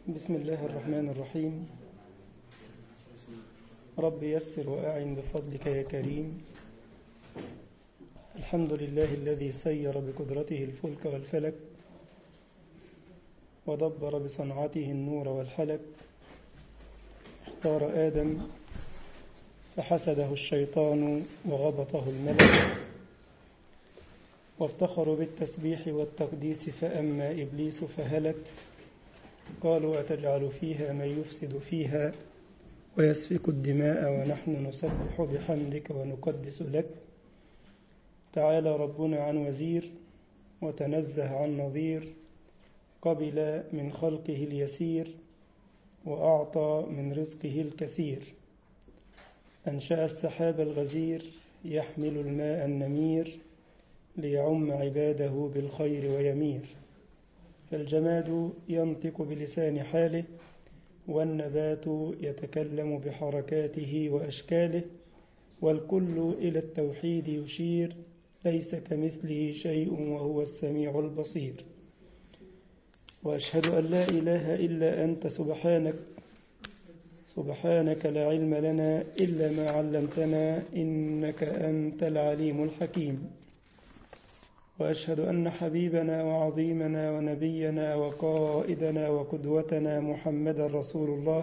بسم الله الرحمن الرحيم رب يسر وأعن بفضلك يا كريم الحمد لله الذي سير بقدرته الفلك والفلك ودبر بصنعته النور والحلك اختار آدم فحسده الشيطان وغبطه الملك وافتخروا بالتسبيح والتقديس فأما إبليس فهلك قالوا أتجعل فيها من يفسد فيها ويسفك الدماء ونحن نسبح بحمدك ونقدس لك تعالى ربنا عن وزير وتنزه عن نظير قبل من خلقه اليسير وأعطى من رزقه الكثير أنشأ السحاب الغزير يحمل الماء النمير ليعم عباده بالخير ويمير فالجماد ينطق بلسان حاله والنبات يتكلم بحركاته وأشكاله والكل إلى التوحيد يشير ليس كمثله شيء وهو السميع البصير وأشهد أن لا إله إلا أنت سبحانك سبحانك لا علم لنا إلا ما علمتنا إنك أنت العليم الحكيم وأشهد أن حبيبنا وعظيمنا ونبينا وقائدنا وقدوتنا محمدا رسول الله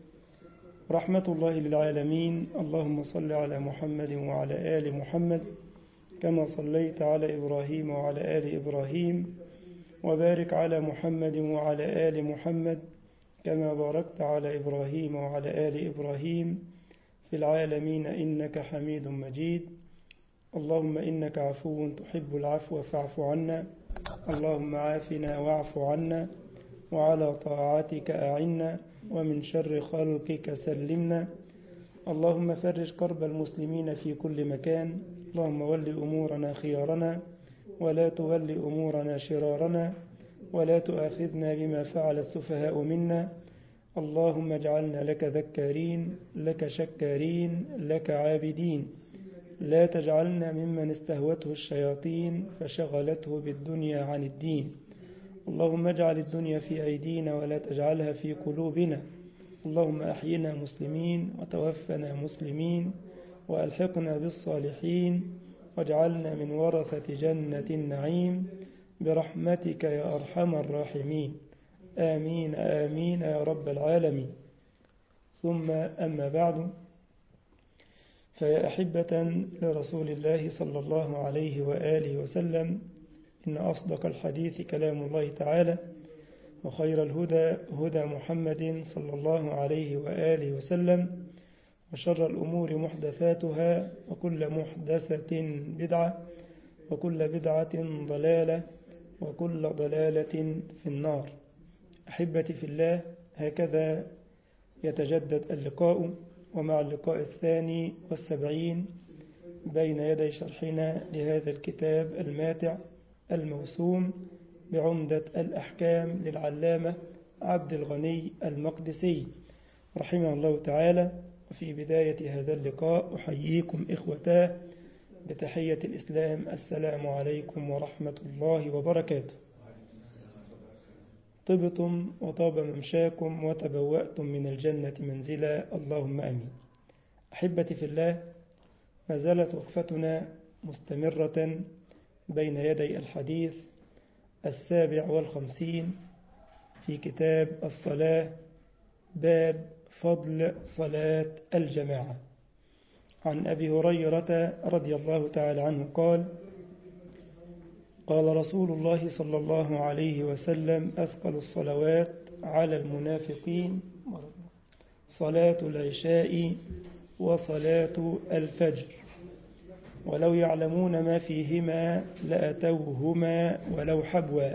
رحمة الله للعالمين اللهم صل على محمد وعلى آل محمد كما صليت على إبراهيم وعلى آل إبراهيم وبارك على محمد وعلى آل محمد كما باركت على إبراهيم وعلى آل إبراهيم في العالمين إنك حميد مجيد اللهم إنك عفو تحب العفو فاعف عنا اللهم عافنا واعف عنا وعلى طاعتك أعنا ومن شر خلقك سلمنا اللهم فرج كرب المسلمين في كل مكان اللهم ول أمورنا خيارنا ولا تول أمورنا شرارنا ولا تؤاخذنا بما فعل السفهاء منا اللهم اجعلنا لك ذكارين لك شكارين لك عابدين لا تجعلنا ممن استهوته الشياطين فشغلته بالدنيا عن الدين اللهم اجعل الدنيا في أيدينا ولا تجعلها في قلوبنا اللهم أحينا مسلمين وتوفنا مسلمين وألحقنا بالصالحين واجعلنا من ورثة جنة النعيم برحمتك يا أرحم الراحمين آمين آمين يا رب العالمين ثم أما بعد فيا أحبة لرسول الله صلى الله عليه وآله وسلم إن أصدق الحديث كلام الله تعالى وخير الهدى هدى محمد صلى الله عليه وآله وسلم وشر الأمور محدثاتها وكل محدثة بدعة وكل بدعة ضلالة وكل ضلالة في النار أحبتي في الله هكذا يتجدد اللقاء ومع اللقاء الثاني والسبعين بين يدي شرحنا لهذا الكتاب الماتع الموسوم بعمدة الأحكام للعلامة عبد الغني المقدسي رحمه الله تعالى وفي بداية هذا اللقاء أحييكم إخوتاه بتحية الإسلام السلام عليكم ورحمة الله وبركاته طبتم وطاب ممشاكم وتبوأتم من الجنة منزلا اللهم أمين أحبتي في الله ما زالت وقفتنا مستمرة بين يدي الحديث السابع والخمسين في كتاب الصلاة باب فضل صلاة الجماعة عن أبي هريرة رضي الله تعالى عنه قال قال رسول الله صلى الله عليه وسلم أثقل الصلوات على المنافقين صلاة العشاء وصلاة الفجر ولو يعلمون ما فيهما لأتوهما ولو حبوا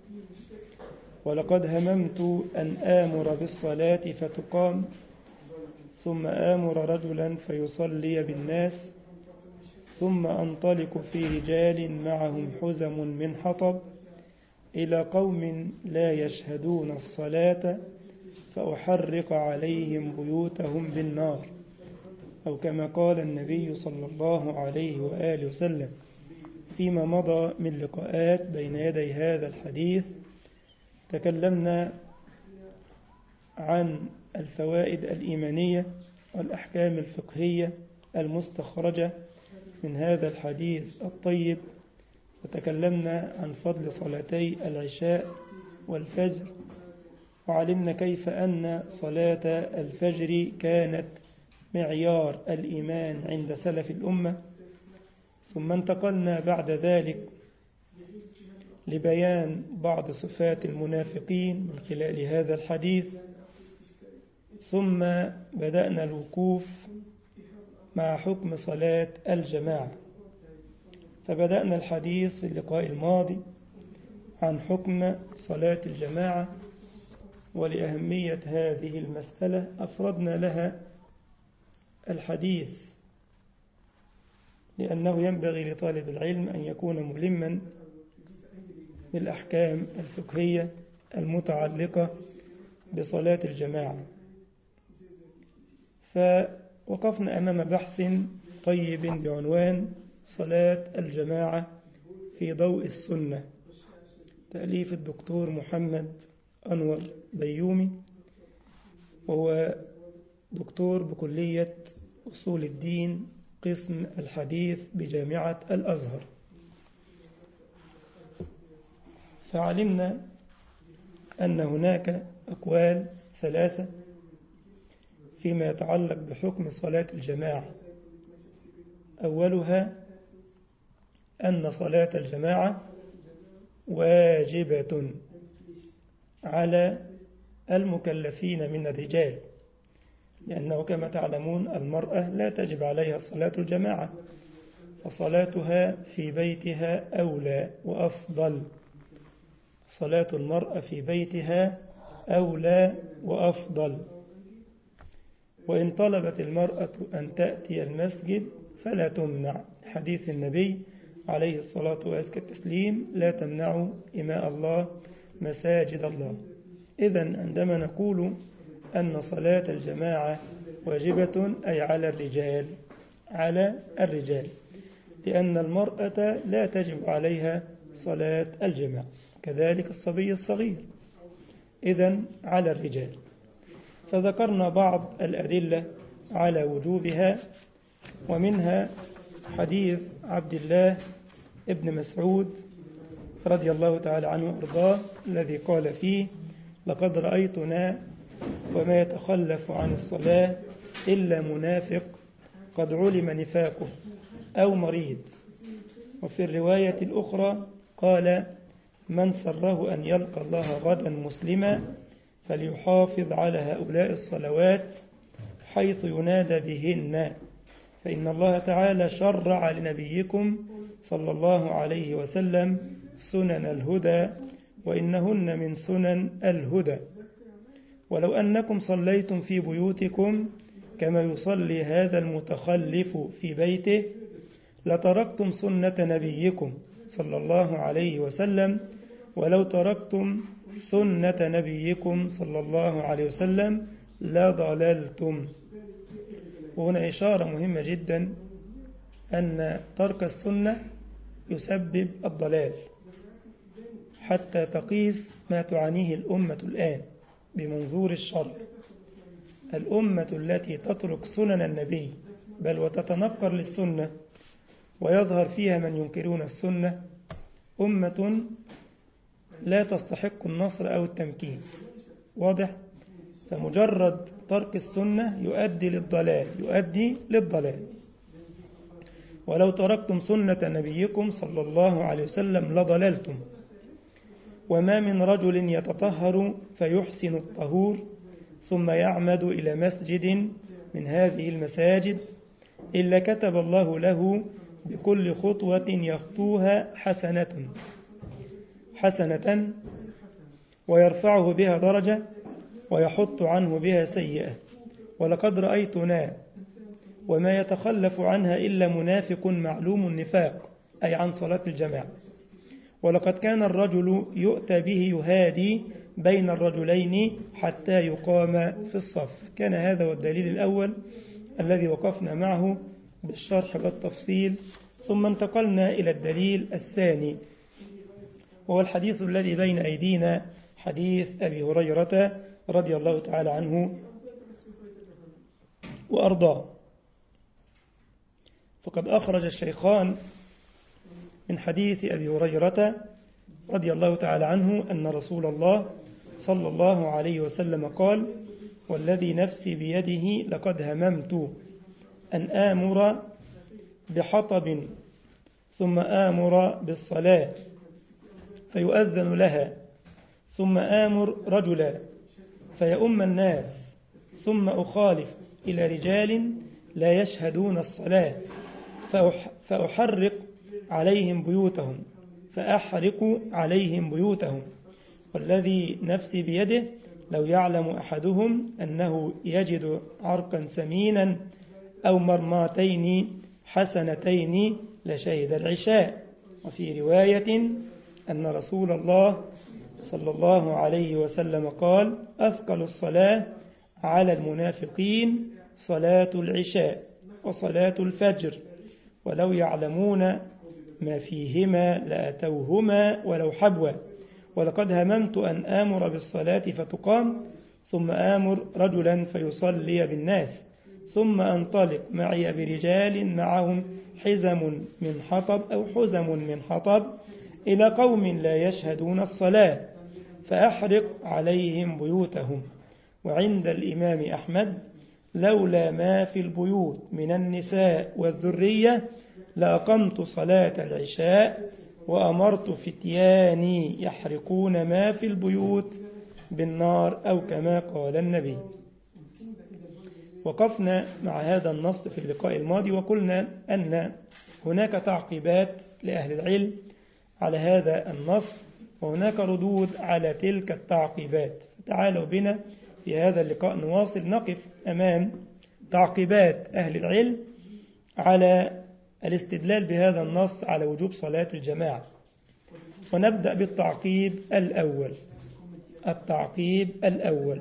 ولقد هممت أن آمر بالصلاة فتقام ثم آمر رجلا فيصلي بالناس ثم أنطلق في رجال معهم حزم من حطب إلى قوم لا يشهدون الصلاة فأحرق عليهم بيوتهم بالنار أو كما قال النبي صلى الله عليه وآله وسلم فيما مضى من لقاءات بين يدي هذا الحديث تكلمنا عن الفوائد الإيمانية والأحكام الفقهية المستخرجة من هذا الحديث الطيب وتكلمنا عن فضل صلاتي العشاء والفجر وعلمنا كيف أن صلاة الفجر كانت معيار الإيمان عند سلف الأمة ثم انتقلنا بعد ذلك لبيان بعض صفات المنافقين من خلال هذا الحديث ثم بدأنا الوقوف مع حكم صلاة الجماعة فبدأنا الحديث في اللقاء الماضي عن حكم صلاة الجماعة ولأهمية هذه المسألة أفردنا لها الحديث لأنه ينبغي لطالب العلم أن يكون ملما بالأحكام الفقهية المتعلقة بصلاة الجماعة فوقفنا أمام بحث طيب بعنوان صلاة الجماعة في ضوء السنة تأليف الدكتور محمد أنور بيومي وهو دكتور بكلية أصول الدين قسم الحديث بجامعة الأزهر فعلمنا أن هناك أقوال ثلاثة فيما يتعلق بحكم صلاة الجماعة أولها أن صلاة الجماعة واجبة على المكلفين من الرجال لأنه كما تعلمون المرأة لا تجب عليها صلاة الجماعة فصلاتها في بيتها أولى وأفضل صلاة المرأة في بيتها أولى وأفضل وإن طلبت المرأة أن تأتي المسجد فلا تمنع حديث النبي عليه الصلاة والتسليم لا تمنعوا إماء الله مساجد الله إذا عندما نقول أن صلاة الجماعة واجبة أي على الرجال على الرجال لأن المرأة لا تجب عليها صلاة الجماعة كذلك الصبي الصغير إذا على الرجال فذكرنا بعض الأدلة على وجوبها ومنها حديث عبد الله ابن مسعود رضي الله تعالى عنه وأرضاه الذي قال فيه لقد رأيتنا وما يتخلف عن الصلاة إلا منافق قد علم نفاقه أو مريض وفي الرواية الأخرى قال من سره أن يلقى الله غدا مسلما فليحافظ على هؤلاء الصلوات حيث ينادى بهن فإن الله تعالى شرع لنبيكم صلى الله عليه وسلم سنن الهدى وإنهن من سنن الهدى ولو أنكم صليتم في بيوتكم كما يصلي هذا المتخلف في بيته لتركتم سنة نبيكم صلى الله عليه وسلم ولو تركتم سنة نبيكم صلى الله عليه وسلم لضللتم وهنا إشارة مهمة جدا أن ترك السنة يسبب الضلال حتى تقيس ما تعانيه الأمة الآن بمنظور الشرع الأمة التي تترك سنن النبي بل وتتنكر للسنة ويظهر فيها من ينكرون السنة أمة لا تستحق النصر أو التمكين واضح فمجرد ترك السنة يؤدي للضلال يؤدي للضلال ولو تركتم سنة نبيكم صلى الله عليه وسلم لضللتم وما من رجل يتطهر فيحسن الطهور ثم يعمد إلى مسجد من هذه المساجد إلا كتب الله له بكل خطوة يخطوها حسنة حسنة ويرفعه بها درجة ويحط عنه بها سيئة ولقد رأيتنا وما يتخلف عنها إلا منافق معلوم النفاق أي عن صلاة الجماعة ولقد كان الرجل يؤتى به يهادي بين الرجلين حتى يقام في الصف كان هذا هو الدليل الأول الذي وقفنا معه بالشرح والتفصيل ثم انتقلنا إلى الدليل الثاني وهو الحديث الذي بين أيدينا حديث أبي هريرة رضي الله تعالى عنه وأرضاه فقد أخرج الشيخان من حديث أبي هريرة رضي الله تعالى عنه أن رسول الله صلى الله عليه وسلم قال والذي نفسي بيده لقد هممت أن آمر بحطب ثم آمر بالصلاة فيؤذن لها ثم آمر رجلا فيؤم الناس ثم أخالف إلى رجال لا يشهدون الصلاة فأحرق عليهم بيوتهم فأحرق عليهم بيوتهم والذي نفسي بيده لو يعلم أحدهم أنه يجد عرقا سمينا أو مرماتين حسنتين لشهد العشاء وفي رواية أن رسول الله صلى الله عليه وسلم قال أثقل الصلاة على المنافقين صلاة العشاء وصلاة الفجر ولو يعلمون ما فيهما لأتوهما ولو حبوا ولقد هممت أن آمر بالصلاة فتقام ثم آمر رجلا فيصلي بالناس ثم أنطلق معي برجال معهم حزم من حطب أو حزم من حطب إلى قوم لا يشهدون الصلاة فأحرق عليهم بيوتهم وعند الإمام أحمد لولا ما في البيوت من النساء والذرية لأقمت صلاة العشاء وأمرت فتياني يحرقون ما في البيوت بالنار أو كما قال النبي وقفنا مع هذا النص في اللقاء الماضي وقلنا أن هناك تعقيبات لأهل العلم على هذا النص وهناك ردود على تلك التعقيبات تعالوا بنا في هذا اللقاء نواصل نقف أمام تعقيبات أهل العلم على الاستدلال بهذا النص على وجوب صلاة الجماعة ونبدأ بالتعقيب الأول التعقيب الأول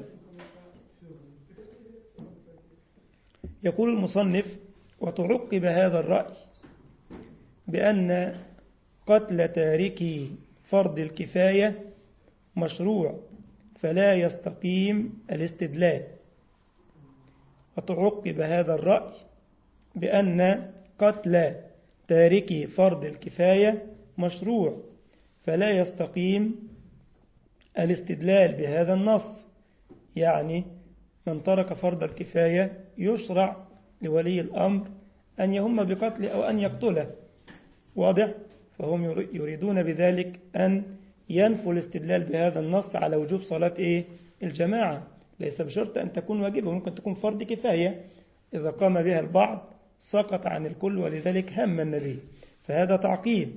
يقول المصنف وتعقب هذا الرأي بأن قتل تاركي فرض الكفاية مشروع فلا يستقيم الاستدلال وتعقب هذا الرأي بأن قتل تاركي فرض الكفاية مشروع فلا يستقيم الاستدلال بهذا النص يعني من ترك فرض الكفاية يشرع لولي الأمر أن يهم بقتله أو أن يقتله واضح فهم يريدون بذلك أن ينفوا الاستدلال بهذا النص على وجوب صلاة إيه؟ الجماعة ليس بشرط أن تكون واجبة ممكن تكون فرض كفاية إذا قام بها البعض سقط عن الكل ولذلك هم النبي فهذا تعقيب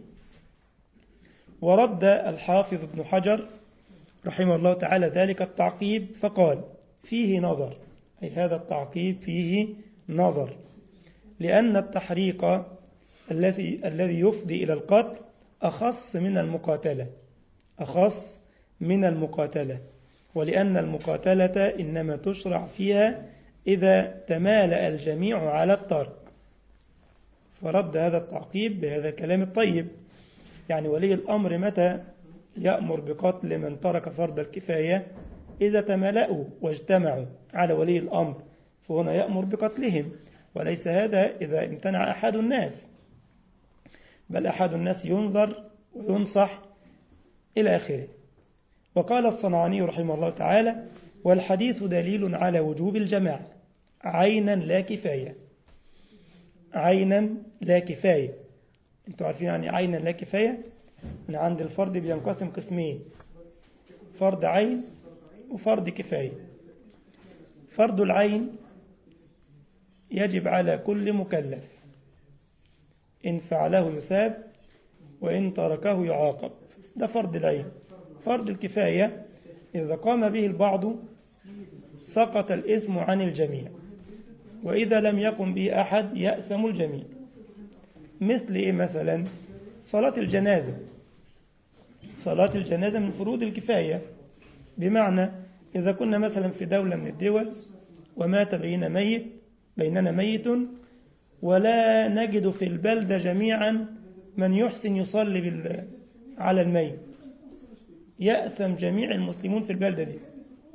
ورد الحافظ ابن حجر رحمه الله تعالى ذلك التعقيب فقال فيه نظر أي هذا التعقيب فيه نظر لأن التحريق الذي الذي يفضي إلى القتل أخص من المقاتلة أخص من المقاتلة ولأن المقاتلة إنما تشرع فيها إذا تمالأ الجميع على الترك فرد هذا التعقيب بهذا الكلام الطيب يعني ولي الأمر متى يأمر بقتل من ترك فرض الكفاية إذا تملأوا واجتمعوا على ولي الأمر فهنا يأمر بقتلهم وليس هذا إذا امتنع أحد الناس بل أحد الناس ينظر وينصح إلى آخره وقال الصنعاني رحمه الله تعالى والحديث دليل على وجوب الجماعة عينا لا كفاية عينا لا كفاية انتوا عارفين يعني عينا لا كفاية من عند الفرد بينقسم قسمين فرض عين وفرض كفاية فرض العين يجب على كل مكلف إن فعله يثاب وإن تركه يعاقب ده فرض العين فرض الكفاية إذا قام به البعض سقط الإثم عن الجميع وإذا لم يقم به أحد يأثم الجميع مثل إيه مثلا صلاة الجنازة صلاة الجنازة من فروض الكفاية بمعنى إذا كنا مثلا في دولة من الدول ومات بيننا ميت بيننا ميت ولا نجد في البلدة جميعا من يحسن يصلي على الميت يأثم جميع المسلمون في البلدة دي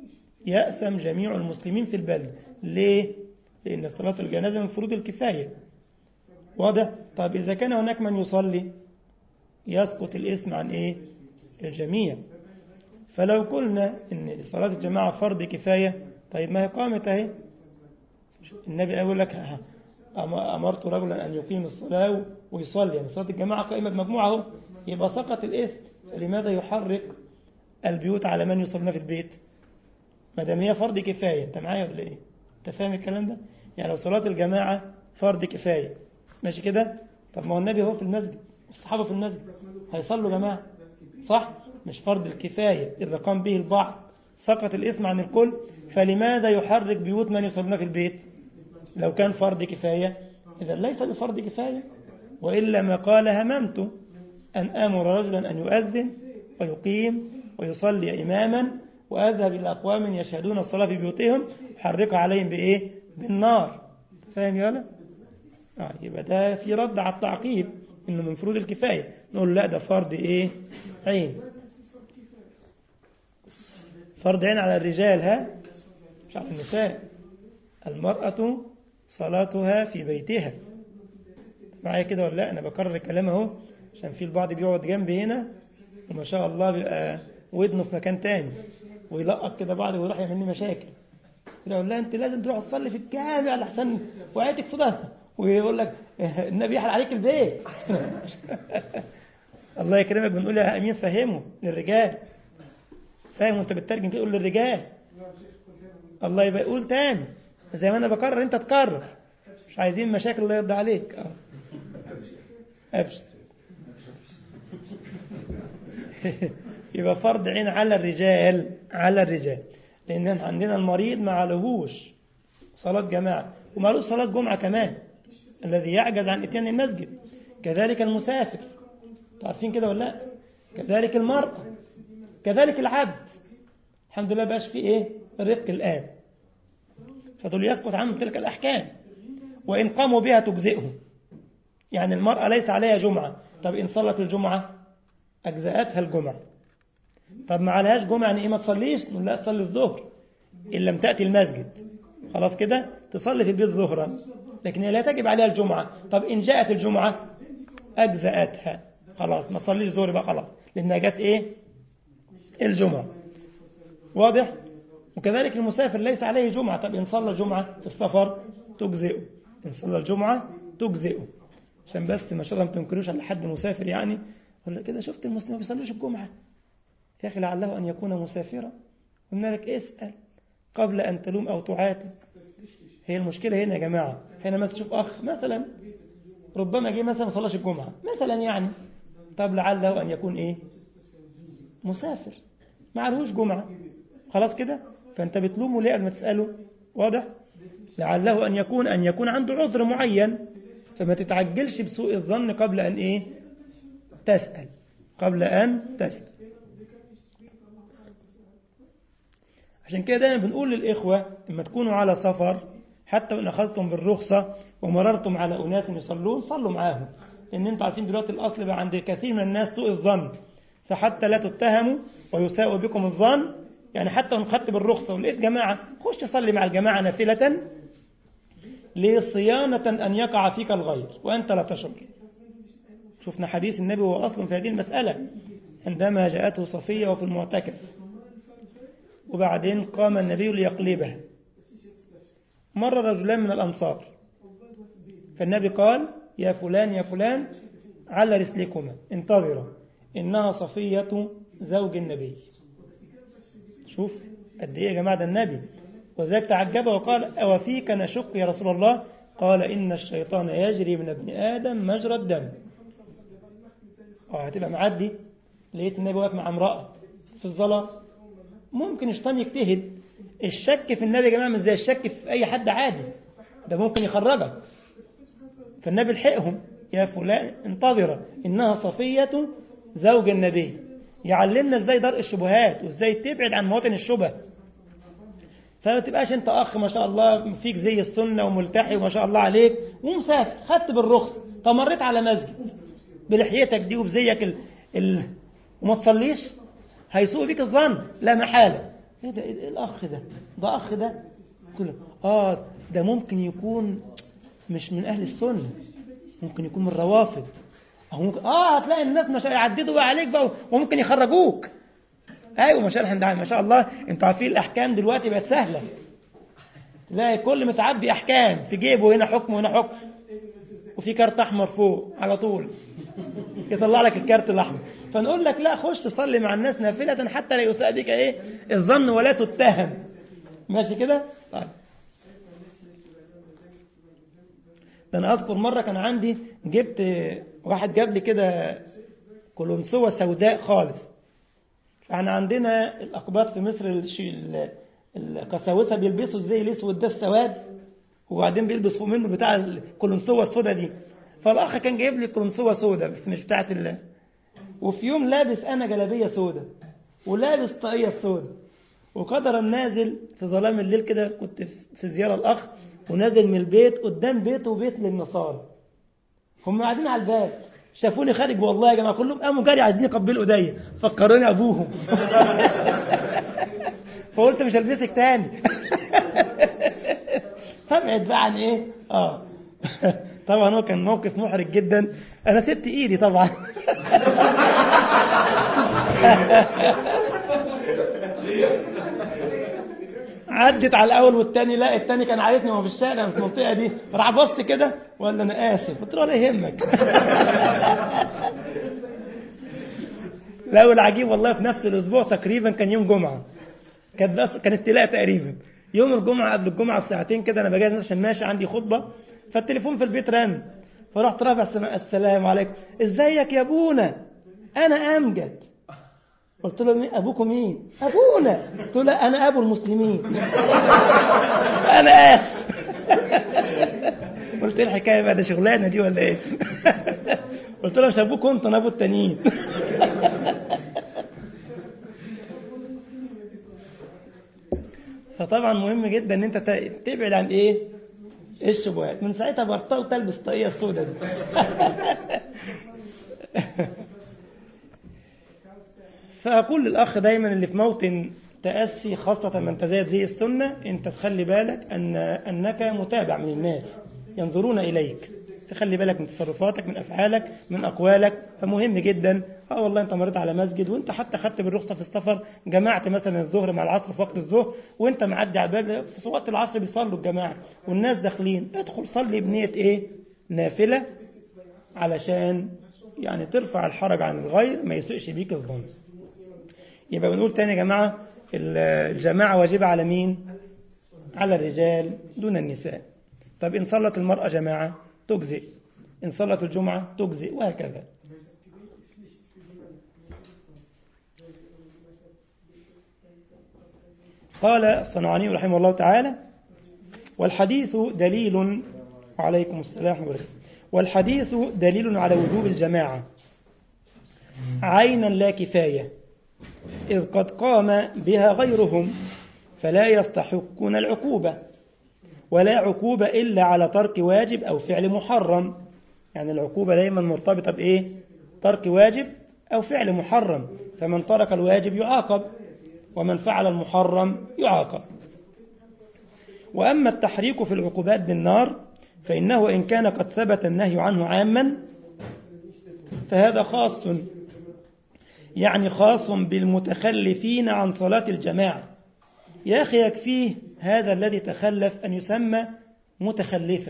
يأثم جميع المسلمين في البلد ليه؟ لأن صلاة الجنازة من فروض الكفاية واضح؟ طب إذا كان هناك من يصلي يسقط الاسم عن إيه؟ الجميع فلو قلنا إن صلاة الجماعة فرض كفاية طيب ما هي قامت أهي النبي يقول لك أمرت رجلا أن يقيم الصلاة ويصلي يعني صلاة الجماعة قائمة بمجموعة اهو يبقى سقط الاسم لماذا يحرق البيوت على من يصلنا في البيت ما دام هي فرض كفاية انت معايا ولا ايه انت فاهم الكلام ده يعني لو صلاة الجماعة فرض كفاية ماشي كده طب ما هو النبي هو في المسجد والصحابة في المسجد هيصلوا جماعة صح مش فرض الكفاية إذا قام به البعض سقط الاسم عن الكل فلماذا يحرك بيوت من يصلون في البيت لو كان فرض كفاية إذا ليس بفرض كفاية وإلا ما قال هممت أن آمر رجلا أن يؤذن ويقيم ويصلي إماما وأذهب إلى أقوام يشهدون الصلاة في بيوتهم حرق عليهم بإيه بالنار فاهم يا ولا آه يبقى ده في رد على التعقيب إنه من فروض الكفاية نقول لا ده فرض إيه عين فرض عين على الرجال ها مش على النساء المرأة صلاتها في بيتها معايا كده ولا لا أنا بكرر الكلام أهو عشان في البعض بيقعد جنبي هنا وما شاء الله بيبقى ودنه في مكان تاني ويلقط كده بعض ويروح يعمل لي مشاكل كده اقول لها انت لازم تروح تصلي في الجامع لحسن وعيتك صدى ويقول لك النبي يحل عليك البيت الله يكرمك بنقول يا امين فهمه للرجال فاهم وانت بتترجم كده قول للرجال الله يبقى يقول تاني زي ما انا بكرر انت تكرر مش عايزين مشاكل الله يرضى عليك اه ابشر يبقى فرض عين على الرجال على الرجال لأن عندنا المريض ما عليهوش صلاة جماعة ومالوش صلاة جمعة كمان الذي يعجز عن اتيان المسجد كذلك المسافر عارفين كده ولا لا كذلك المرأة كذلك العبد الحمد لله بقاش فيه ايه رق الآن فدول يسقط عنهم تلك الأحكام وإن قاموا بها تجزئهم يعني المرأة ليس عليها جمعة طب إن صلت الجمعة أجزأتها الجمعة طب ما عليهاش جمعة يعني إيه ما تصليش نقول لا تصلي الظهر إن لم تأتي المسجد خلاص كده تصلي في البيت ظهرا لكن هي لا تجب عليها الجمعة طب إن جاءت الجمعة أجزأتها خلاص ما تصليش ظهر بقى خلاص لأنها جت إيه الجمعة واضح وكذلك المسافر ليس عليه جمعة طب إن صلى الجمعة في السفر تجزئه إن صلى الجمعة تجزئه عشان بس ما شاء الله ما تنكروش على حد مسافر يعني ولا كده شفت المسلم ما بيصليش الجمعة يا أخي لعله أن يكون مسافرا قلنا لك اسأل قبل أن تلوم أو تعاتب هي المشكلة هنا يا جماعة هنا مثلا تشوف أخ مثلا ربما جه مثلا ما صلاش الجمعة مثلا يعني طب لعله أن يكون إيه مسافر ما عليهوش جمعة خلاص كده فأنت بتلومه ليه قبل ما تسأله واضح لعله أن يكون أن يكون عنده عذر معين فما تتعجلش بسوء الظن قبل أن إيه تسأل قبل أن تسأل عشان كده دايما بنقول للإخوة لما تكونوا على سفر حتى وإن أخذتم بالرخصة ومررتم على أناس يصلون صلوا معاهم لأن أنتم عارفين دلوقتي الأصل بقى عند كثير من الناس سوء الظن فحتى لا تتهموا ويساء بكم الظن يعني حتى وإن خدت بالرخصة ولقيت جماعة خش صلي مع الجماعة نافلة لصيانة أن يقع فيك الغير وأنت لا تشعر شفنا حديث النبي هو أصل في هذه المسألة عندما جاءته صفية وفي المعتكف وبعدين قام النبي ليقلبها مر رجلان من الأنصار فالنبي قال يا فلان يا فلان على رسلكما انتظرا إنها صفية زوج النبي شوف قد إيه يا جماعة ده النبي وذلك تعجب وقال أوفيك نشق يا رسول الله قال إن الشيطان يجري من ابن آدم مجرى الدم اه هتبقى معدي لقيت النبي واقف مع امرأة في الظلام ممكن الشيطان يجتهد الشك في النبي يا جماعة مش زي الشك في أي حد عادي ده ممكن يخرجك فالنبي لحقهم يا فلان انتظر إنها صفية زوج النبي يعلمنا ازاي درء الشبهات وازاي تبعد عن مواطن الشبه فما تبقاش انت اخ ما شاء الله فيك زي السنة وملتحي وما شاء الله عليك ومسافر خدت بالرخص تمريت على مسجد بلحيتك دي وبزيك ال... ال... وما تصليش هيسوء بيك الظن لا محالة ايه ده ايه الاخ ده ده اخ ده قلت له اه ده ممكن يكون مش من اهل السنه ممكن يكون من الروافض أو ممكن اه هتلاقي الناس مش يعددوا بقى عليك بقى وممكن يخرجوك ايوه ما شاء الله ما شاء الله انتوا عارفين الاحكام دلوقتي بقت سهله تلاقي كل متعبي احكام في جيبه هنا حكم وهنا حكم وفي كارت احمر فوق على طول يطلع لك الكارت الاحمر فنقول لك لا خش صلي مع الناس نافله حتى لا يساء بك ايه الظن ولا تتهم ماشي كده طيب ده انا اذكر مره كان عندي جبت واحد جاب لي كده كولونسوه سوداء خالص فاحنا عندنا الاقباط في مصر الشي القساوسه بيلبسوا الزي الاسود ده السواد وبعدين بيلبسوا منه بتاع الكولونسوه السوداء دي فالاخ كان جايب لي كولونسوه سوداء بس مش بتاعت الله وفي يوم لابس انا جلابيه سوداء ولابس طاقيه سوداء وقدرا نازل في ظلام الليل كده كنت في زياره الاخ ونازل من البيت قدام بيته بيت للنصارى هم قاعدين على الباب شافوني خارج والله يا جماعه كلهم قاموا جري عايزين يقبلوا ايديا فكروني ابوهم فقلت مش هلبسك تاني فابعد بقى عن ايه اه طبعا هو كان موقف محرج جدا انا سبت ايدي طبعا عدت على الاول والتاني لا التاني كان عارفني وهو في الشارع في المنطقه دي راح بصت كده ولا انا اسف قلت له ولا يهمك لا والعجيب والله في نفس الاسبوع تقريبا كان يوم جمعه كانت كانت تلاقي تقريبا يوم الجمعه قبل الجمعه بساعتين كده انا بجهز عشان ماشي عندي خطبه فالتليفون في البيت رن فرحت رافع السلام عليكم ازيك يا ابونا انا امجد قلت له مين ابوكم مين ابونا قلت له انا ابو المسلمين انا اسف قلت ايه الحكايه بقى ده شغلانه دي ولا ايه قلت له مش ابوك انت انا ابو التانيين فطبعا مهم جدا ان انت تبعد عن ايه الشبهات من ساعتها بطلت البس طاقيه السوداء دي فأقول للأخ دايما اللي في موطن تأسي خاصة من تزايد زي السنة أنت تخلي بالك أن أنك متابع من الناس ينظرون إليك تخلي بالك من تصرفاتك من أفعالك من أقوالك فمهم جدا اه والله أنت مريت على مسجد وأنت حتى خدت بالرخصة في السفر جمعت مثلا الظهر مع العصر في وقت الظهر وأنت معدي على الباب في وقت العصر بيصلوا الجماعة والناس داخلين ادخل صلي بنية إيه نافلة علشان يعني ترفع الحرج عن الغير ما يسوءش بيك الظن يبقى بنقول تاني يا جماعة الجماعة واجبة على مين على الرجال دون النساء طب إن صلت المرأة جماعة تجزئ إن صلت الجمعة تجزئ وهكذا قال الصنعاني رحمه الله تعالى والحديث دليل عليكم السلام عليكم والحديث دليل على وجوب الجماعة عينا لا كفاية إذ قد قام بها غيرهم فلا يستحقون العقوبة ولا عقوبة إلا على ترك واجب أو فعل محرم يعني العقوبة دايما مرتبطة بإيه ترك واجب أو فعل محرم فمن ترك الواجب يعاقب ومن فعل المحرم يعاقب وأما التحريك في العقوبات بالنار فإنه إن كان قد ثبت النهي عنه عاما فهذا خاص يعني خاص بالمتخلفين عن صلاة الجماعة يا أخي يكفيه هذا الذي تخلف أن يسمى متخلفا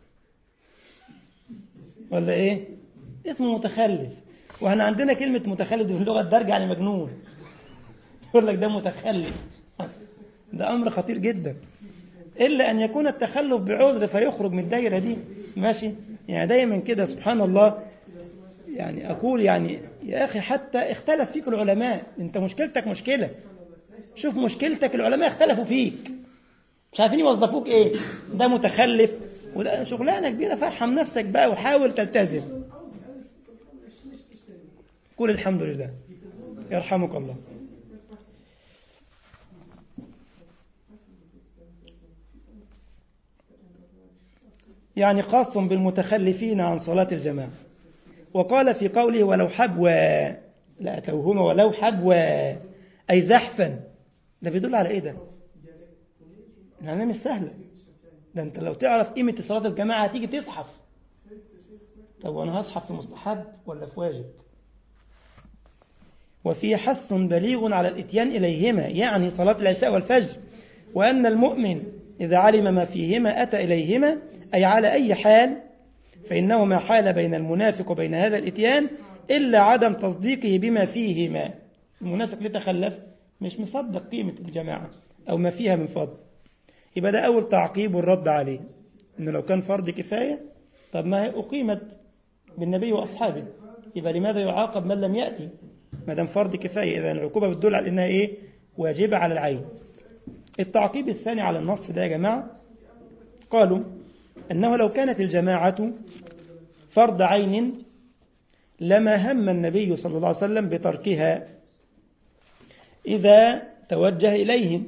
ولا إيه اسمه متخلف وأنا عندنا كلمة متخلف في اللغة الدرجة يعني مجنون يقول لك ده متخلف ده أمر خطير جدا إلا أن يكون التخلف بعذر فيخرج من الدايرة دي ماشي يعني دايما كده سبحان الله يعني أقول يعني يا أخي حتى اختلف فيك العلماء أنت مشكلتك مشكلة شوف مشكلتك العلماء اختلفوا فيك مش عارفين يوظفوك ايه ده متخلف وده شغلانة كبيرة فارحم نفسك بقى وحاول تلتزم قول الحمد لله يرحمك الله يعني خاص بالمتخلفين عن صلاة الجماعة وقال في قوله ولو حبوا لا توهما ولو حبوا أي زحفا ده بيدل على ايه ده يعني مش سهلة ده انت لو تعرف قيمة صلاة الجماعة هتيجي تصحف طب وانا هصحف في مستحب ولا في واجب وفي حث بليغ على الاتيان إليهما يعني صلاة العشاء والفجر وأن المؤمن إذا علم ما فيهما أتى إليهما أي على أي حال فإنه ما حال بين المنافق وبين هذا الاتيان إلا عدم تصديقه بما فيهما المنافق اللي تخلف مش مصدق قيمة الجماعة أو ما فيها من فضل يبقى ده أول تعقيب والرد عليه إنه لو كان فرض كفاية طب ما هي أقيمت بالنبي وأصحابه يبقى لماذا يعاقب من لم يأتي ما دام فرض كفاية إذا العقوبة بتدل على إنها إيه واجبة على العين التعقيب الثاني على النص ده يا جماعة قالوا أنه لو كانت الجماعة فرض عين لما هم النبي صلى الله عليه وسلم بتركها إذا توجه إليهم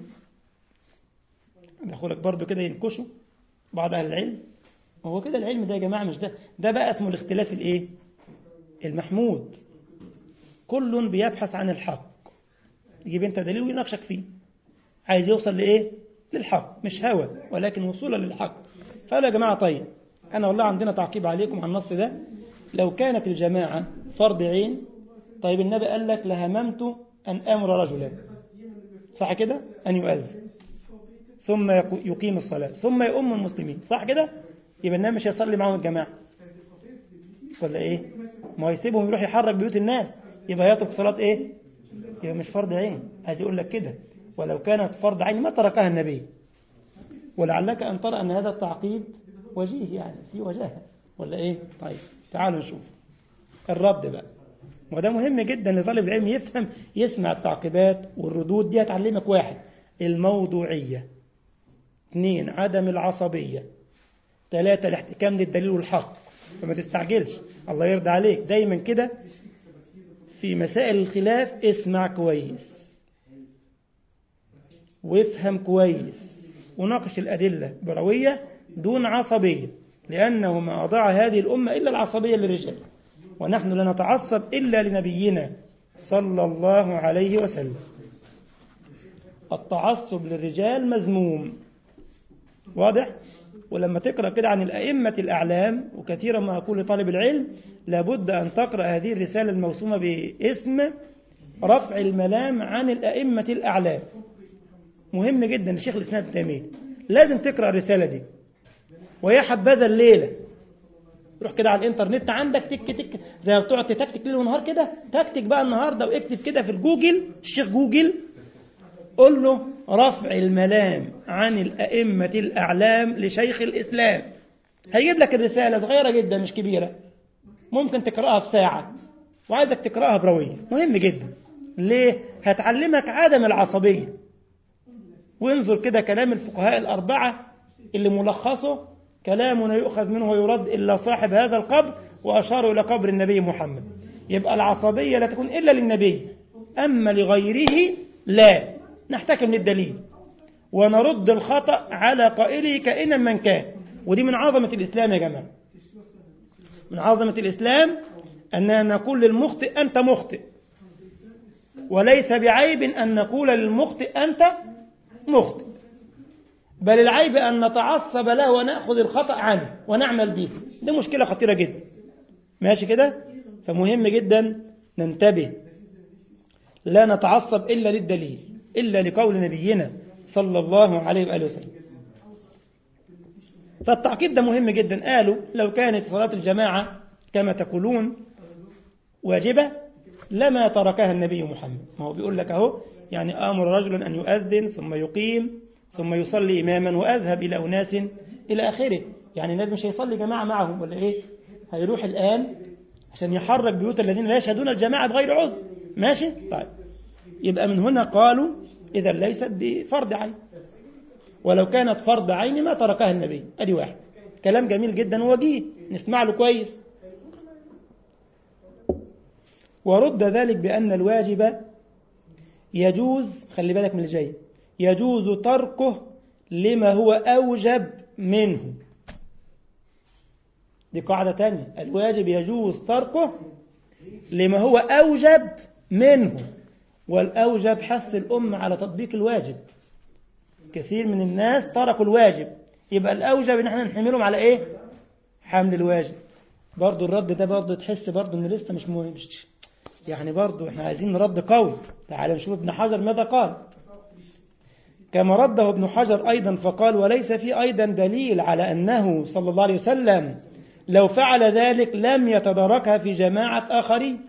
دخولك برضو كده ينكشوا بعض أهل العلم هو كده العلم ده يا جماعة مش ده ده بقى اسمه الاختلاف الإيه المحمود كل بيبحث عن الحق يجيب انت دليل ويناقشك فيه عايز يوصل لإيه للحق مش هوى ولكن وصولا للحق فقال يا جماعة طيب أنا والله عندنا تعقيب عليكم على النص ده لو كانت الجماعة فرض عين طيب النبي قال لك لهممت أن أمر رجلا صح كده أن يؤذن ثم يقيم الصلاة ثم يؤم المسلمين صح كده يبقى النبي مش هيصلي معهم الجماعة ولا إيه ما هو يسيبهم يروح يحرك بيوت الناس يبقى يترك صلاة إيه يبقى مش فرض عين عايز يقول لك كده ولو كانت فرض عين ما تركها النبي ولعلك أن ترى أن هذا التعقيد وجيه يعني في وجاهة ولا إيه طيب تعالوا نشوف الرد بقى وده مهم جدا لطالب العلم يفهم يسمع التعقيبات والردود دي هتعلمك واحد الموضوعية اثنين عدم العصبية ثلاثة الاحتكام للدليل والحق فما تستعجلش الله يرضى عليك دايما كده في مسائل الخلاف اسمع كويس وافهم كويس وناقش الأدلة بروية دون عصبية لأنه ما أضاع هذه الأمة إلا العصبية للرجال ونحن لا نتعصب إلا لنبينا صلى الله عليه وسلم التعصب للرجال مذموم واضح ولما تقرأ كده عن الأئمة الأعلام وكثيرا ما أقول لطالب العلم لابد أن تقرأ هذه الرسالة الموسومة باسم رفع الملام عن الأئمة الأعلام مهم جدا الشيخ الإسلام ابن تيمية لازم تقرأ الرسالة دي ويا حبذا الليلة روح كده على الانترنت عندك تك تك زي ما بتقعد تتكتك ليل ونهار كده تكتك بقى النهارده واكتب كده في الجوجل الشيخ جوجل قول له رفع الملام عن الأئمة الأعلام لشيخ الإسلام هيجيب لك الرسالة صغيرة جدا مش كبيرة ممكن تقرأها في ساعة وعايزك تقرأها بروية مهم جدا ليه؟ هتعلمك عدم العصبية وانظر كده كلام الفقهاء الأربعة اللي ملخصه كلام لا يؤخذ منه ويرد إلا صاحب هذا القبر وأشاروا إلى قبر النبي محمد يبقى العصبية لا تكون إلا للنبي أما لغيره لا نحتكم للدليل ونرد الخطأ على قائله كائنا من كان ودي من عظمة الإسلام يا جماعة من عظمة الإسلام أننا نقول للمخطئ أنت مخطئ وليس بعيب أن نقول للمخطئ أنت مخطئ بل العيب أن نتعصب له ونأخذ الخطأ عنه ونعمل به دي مشكلة خطيرة جدا ماشي كده فمهم جدا ننتبه لا نتعصب إلا للدليل إلا لقول نبينا صلى الله عليه وآله وسلم فالتعقيد ده مهم جدا قالوا لو كانت صلاة الجماعة كما تقولون واجبة لما تركها النبي محمد ما هو بيقول لك أهو يعني آمر رجلا أن يؤذن ثم يقيم ثم يصلي إماما وأذهب إلى أناس إلى آخره يعني النبي مش هيصلي جماعة معهم ولا إيه هيروح الآن عشان يحرك بيوت الذين لا يشهدون الجماعة بغير عذر ماشي طيب يبقى من هنا قالوا إذا ليست بفرض عين ولو كانت فرض عين ما تركها النبي أدي واحد كلام جميل جدا ووجيه نسمع له كويس ورد ذلك بأن الواجب يجوز خلي بالك من الجاي يجوز تركه لما هو أوجب منه دي قاعدة تانية الواجب يجوز تركه لما هو أوجب منه والأوجب حث الأمة على تطبيق الواجب كثير من الناس تركوا الواجب يبقى الأوجب إن احنا نحملهم على إيه حمل الواجب برضو الرد ده برضو تحس برضو إن لسه مش مهم مش يعني برضو احنا عايزين رد قوي تعال نشوف ابن حجر ماذا قال كما رده ابن حجر أيضا فقال وليس في أيضا دليل على أنه صلى الله عليه وسلم لو فعل ذلك لم يتداركها في جماعة آخرين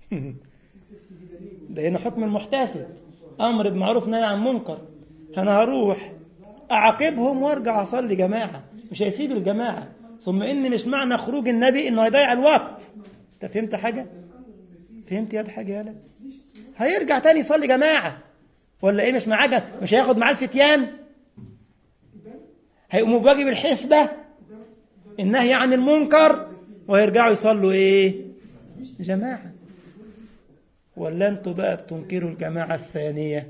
ده هنا حكم المحتسب أمر بمعروف نهي عن منكر أنا هروح أعاقبهم وارجع أصلي جماعة مش هيسيب الجماعة ثم إن مش معنى خروج النبي إنه هيضيع الوقت أنت فهمت حاجة؟ فهمت يا حاجة يالا؟ هيرجع تاني يصلي جماعة ولا إيه مش معاه مش هياخد معاه الفتيان هيقوموا بواجب الحسبة النهي عن المنكر ويرجعوا يصلوا إيه؟ جماعة ولا انتوا بقى بتنكروا الجماعة الثانية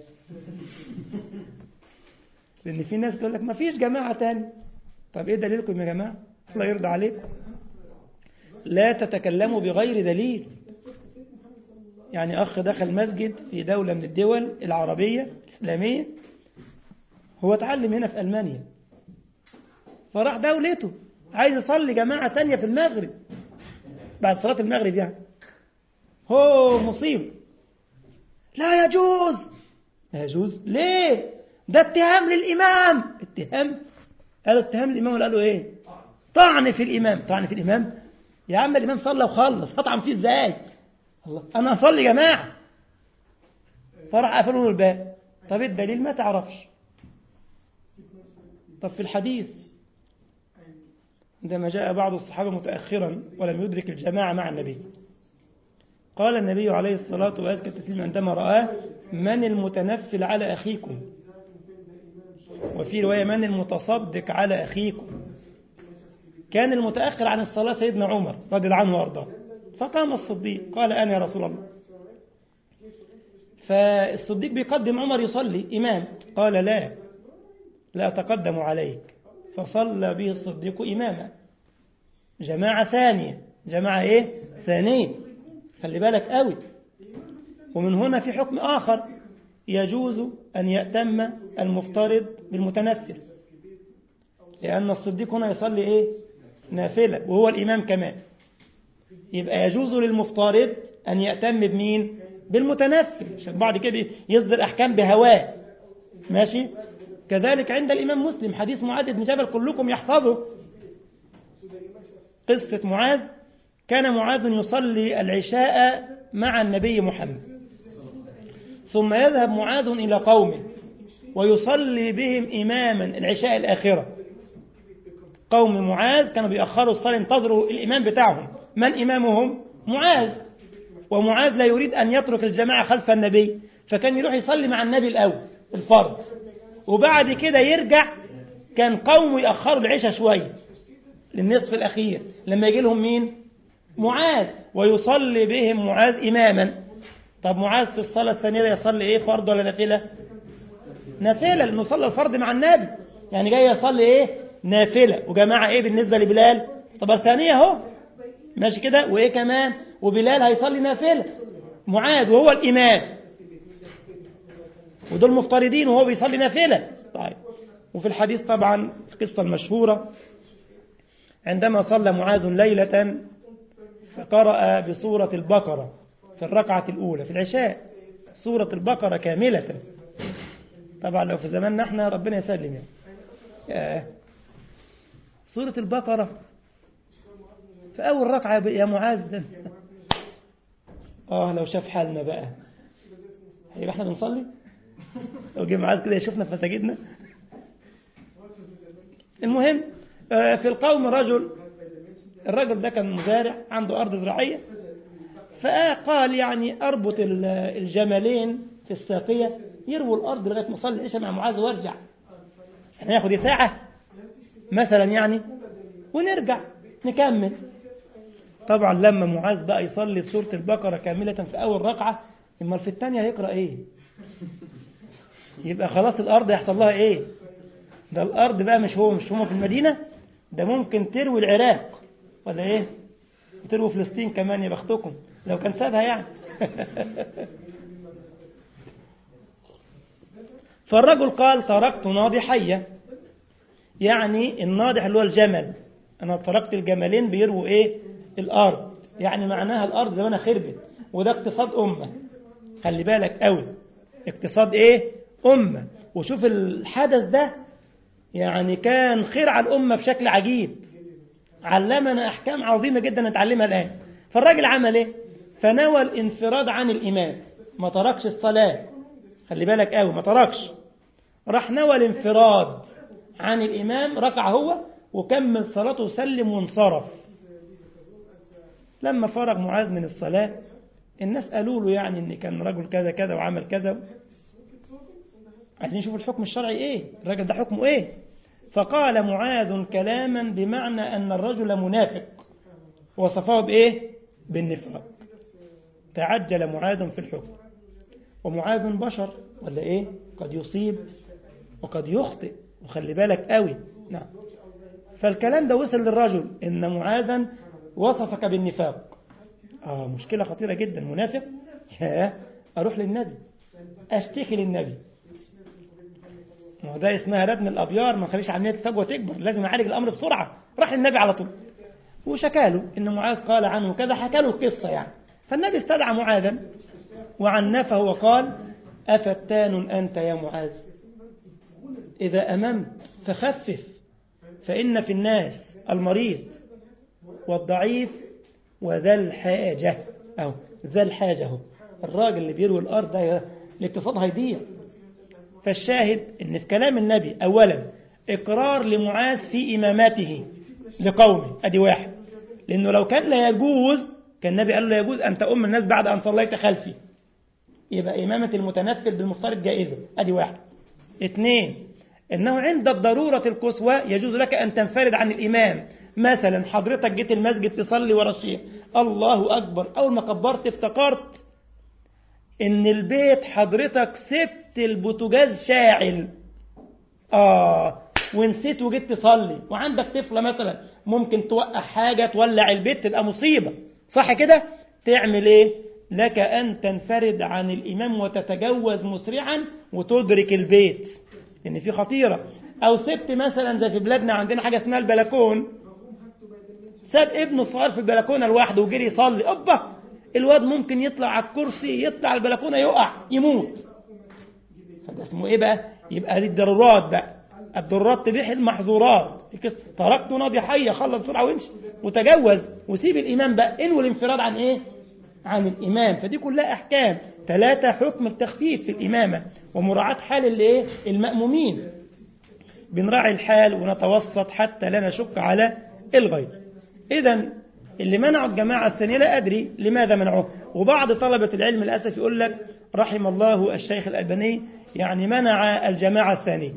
لأن في ناس تقول لك ما فيش جماعة تاني طب إيه دليلكم يا جماعة الله يرضى عليكم لا تتكلموا بغير دليل يعني أخ دخل مسجد في دولة من الدول العربية الإسلامية هو اتعلم هنا في ألمانيا فراح دولته عايز يصلي جماعة تانية في المغرب بعد صلاة المغرب يعني هو مصيب لا يجوز لا يجوز ليه ده اتهام للإمام اتهام قالوا اتهام للإمام ولا قالوا ايه طعن في الإمام طعن في الإمام يا عم الإمام صلى وخلص هطعن فيه ازاي الله أنا أصلي جماعة فراح قفلوا له الباب طب الدليل ما تعرفش طب في الحديث عندما جاء بعض الصحابة متأخرا ولم يدرك الجماعة مع النبي قال النبي عليه الصلاة والسلام عندما رآه من المتنفل على أخيكم وفي رواية من المتصدق على أخيكم كان المتأخر عن الصلاة سيدنا عمر رضي الله عنه وارضاه فقام الصديق قال أنا يا رسول الله فالصديق بيقدم عمر يصلي إمام قال لا لا أتقدم عليك فصلى به الصديق إماما جماعة ثانية جماعة إيه ثانية خلي بالك قوي ومن هنا في حكم آخر يجوز أن يأتم المفترض بالمتنفل لأن الصديق هنا يصلي إيه نافلة وهو الإمام كمان يبقى يجوز للمفترض أن يأتم بمين بالمتنفل عشان بعد كده يصدر أحكام بهواه ماشي كذلك عند الإمام مسلم حديث معاذ بن جبل كلكم يحفظه قصة معاذ كان معاذ يصلي العشاء مع النبي محمد ثم يذهب معاذ إلى قومه ويصلي بهم إماما العشاء الآخرة قوم معاذ كانوا بيأخروا الصلاة ينتظروا الإمام بتاعهم من إمامهم؟ معاذ ومعاذ لا يريد أن يترك الجماعة خلف النبي فكان يروح يصلي مع النبي الأول الفرض وبعد كده يرجع كان قومه يأخروا العشاء شوية للنصف الأخير لما يجي لهم مين؟ معاذ ويصلي بهم معاذ إماما طب معاذ في الصلاة الثانية يصلي إيه فرض ولا نافلة نافلة لأنه صلى الفرض مع النبي يعني جاي يصلي إيه نافلة وجماعة إيه بالنسبة لبلال طب الثانية أهو ماشي كده وإيه كمان وبلال هيصلي نافلة معاذ وهو الإمام ودول مفترضين وهو بيصلي نافلة طيب وفي الحديث طبعا القصة المشهورة عندما صلى معاذ ليلة فقرأ بسورة البقرة في الركعة الأولى في العشاء سورة البقرة كاملة طبعا لو في زماننا احنا ربنا يسلم يعني ياه. سورة البقرة في أول ركعة يا معاذ ده آه لو شاف حالنا بقى هيبقى احنا بنصلي لو جه معاذ كده يشوفنا في مساجدنا المهم في القوم رجل الرجل ده كان مزارع عنده أرض زراعية فقال يعني أربط الجملين في الساقية يرووا الأرض لغاية ما أصلي العشاء مع معاذ وارجع احنا ناخد ساعة مثلا يعني ونرجع نكمل طبعا لما معاذ بقى يصلي سورة البقرة كاملة في أول ركعة إما في الثانية هيقرأ إيه يبقى خلاص الأرض يحصل لها إيه ده الأرض بقى مش هو مش هم في المدينة ده ممكن تروي العراق ولا إيه تروي فلسطين كمان يا بختكم لو كان سابها يعني فالرجل قال تركت ناضحية يعني الناضح اللي هو الجمل أنا تركت الجملين بيروا إيه الأرض يعني معناها الأرض زمانها خربت وده اقتصاد أمة خلي بالك قوي اقتصاد إيه أمة وشوف الحدث ده يعني كان خير على الأمة بشكل عجيب علمنا أحكام عظيمة جدا نتعلمها الآن فالراجل عمل إيه فنوى الانفراد عن الإمام ما تركش الصلاة خلي بالك قوي ما تركش راح نوى الانفراد عن الإمام ركع هو وكمل صلاته وسلم وانصرف لما فرغ معاذ من الصلاة الناس قالوا له يعني ان كان رجل كذا كذا وعمل كذا عايزين يشوفوا الحكم الشرعي ايه الراجل ده حكمه ايه فقال معاذ كلاما بمعنى ان الرجل منافق وصفه بايه بالنفاق تعجل معاذ في الحكم ومعاذ بشر ولا ايه قد يصيب وقد يخطئ وخلي بالك قوي نعم فالكلام ده وصل للرجل ان معاذا وصفك بالنفاق اه مشكلة خطيرة جدا منافق يا اروح للنبي اشتكي للنبي ما هو ده اسمها ردم الابيار ما نخليش عمليه الفجوه تكبر لازم اعالج الامر بسرعه راح للنبي على طول وشكاله ان معاذ قال عنه كذا حكى له القصه يعني فالنبي استدعى معاذا وعنفه وقال افتان انت يا معاذ اذا اممت فخفف فان في الناس المريض والضعيف وذا الحاجه او ذا الحاجه هو الراجل اللي بيروي الارض ده الاقتصاد هيضيع فالشاهد ان في كلام النبي اولا اقرار لمعاذ في امامته لقومه ادي واحد لانه لو كان لا يجوز كان النبي قال له لا يجوز ان تؤم الناس بعد ان صليت خلفي يبقى امامه المتنفل بالمفترض جائزه ادي واحد اثنين انه عند الضروره القصوى يجوز لك ان تنفرد عن الامام مثلا حضرتك جيت المسجد تصلي ورا الشيخ الله اكبر اول ما كبرت افتكرت ان البيت حضرتك سبت البوتاجاز شاعل اه ونسيت وجيت تصلي وعندك طفله مثلا ممكن توقع حاجه تولع البيت تبقى مصيبه صح كده تعمل ايه لك ان تنفرد عن الامام وتتجوز مسرعا وتدرك البيت ان يعني في خطيره او سبت مثلا زي في بلادنا عندنا حاجه اسمها البلكون ساب ابنه الصغير في البلكونه لوحده وجري يصلي اوبا الواد ممكن يطلع على الكرسي يطلع على البلكونه يقع يموت فده اسمه ايه بقى يبقى دي الضرورات بقى الضرورات تبيح المحظورات تركت ناضي حية خلص بسرعة وامشي وتجوز وسيب الإمام بقى انوي الانفراد عن ايه عن الإمام فدي كلها أحكام ثلاثة حكم التخفيف في الإمامة ومراعاة حال الايه المأمومين بنراعي الحال ونتوسط حتى لا نشك على الغير إذا اللي منعوا الجماعة الثانية لا أدري لماذا منعوه وبعض طلبة العلم للأسف يقول لك رحم الله الشيخ الألباني يعني منع الجماعة الثانية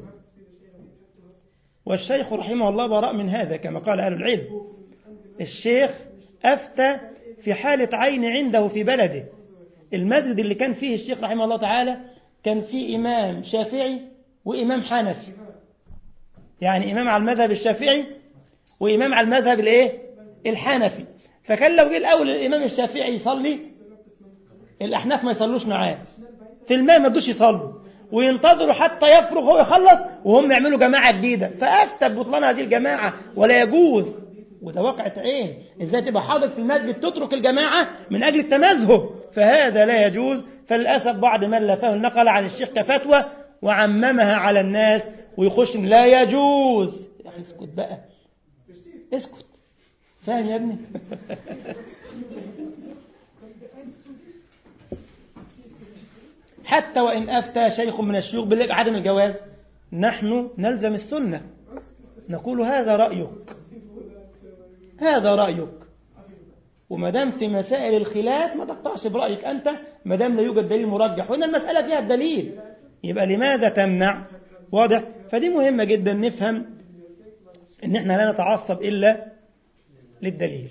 والشيخ رحمه الله براء من هذا كما قال أهل العلم الشيخ أفتى في حالة عين عنده في بلده المسجد اللي كان فيه الشيخ رحمه الله تعالى كان فيه إمام شافعي وإمام حنفي يعني إمام على المذهب الشافعي وإمام على المذهب الإيه؟ الحنفي فكان لو جه الأول الإمام الشافعي يصلي الأحناف ما يصلوش معاه في الماء ما يردوش يصلوا وينتظروا حتى يفرغ هو يخلص وهم يعملوا جماعة جديدة فأفتى ببطلان هذه الجماعة ولا يجوز وده واقعة عين ازاي تبقى حاضر في المسجد تترك الجماعة من أجل التمذهب فهذا لا يجوز فللأسف بعض من لفه النقل عن الشيخ كفتوى وعممها على الناس ويخش لا يجوز يا أخي اسكت بقى اسكت فاهم يا ابني حتى وإن أفتى شيخ من الشيوخ بعدم الجواز نحن نلزم السنة نقول هذا رأيك هذا رأيك وما دام في مسائل الخلاف ما تقطعش برأيك أنت ما دام لا يوجد دليل مرجح وإن المسألة فيها الدليل يبقى لماذا تمنع واضح فدي مهمة جدا نفهم ان احنا لا نتعصب إلا للدليل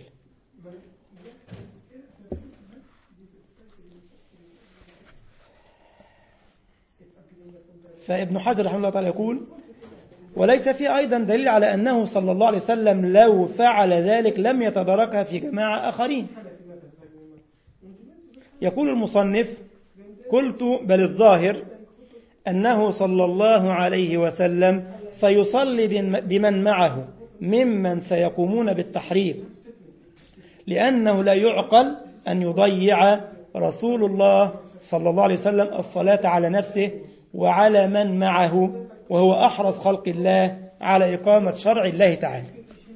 فابن حجر رحمه الله تعالى يقول وليس في أيضا دليل على أنه صلى الله عليه وسلم لو فعل ذلك لم يتداركها في جماعة آخرين يقول المصنف قلت بل الظاهر أنه صلى الله عليه وسلم سيصلي بمن معه ممن سيقومون بالتحرير لأنه لا يعقل أن يضيع رسول الله صلى الله عليه وسلم الصلاة على نفسه وعلى من معه وهو أحرص خلق الله على إقامة شرع الله تعالى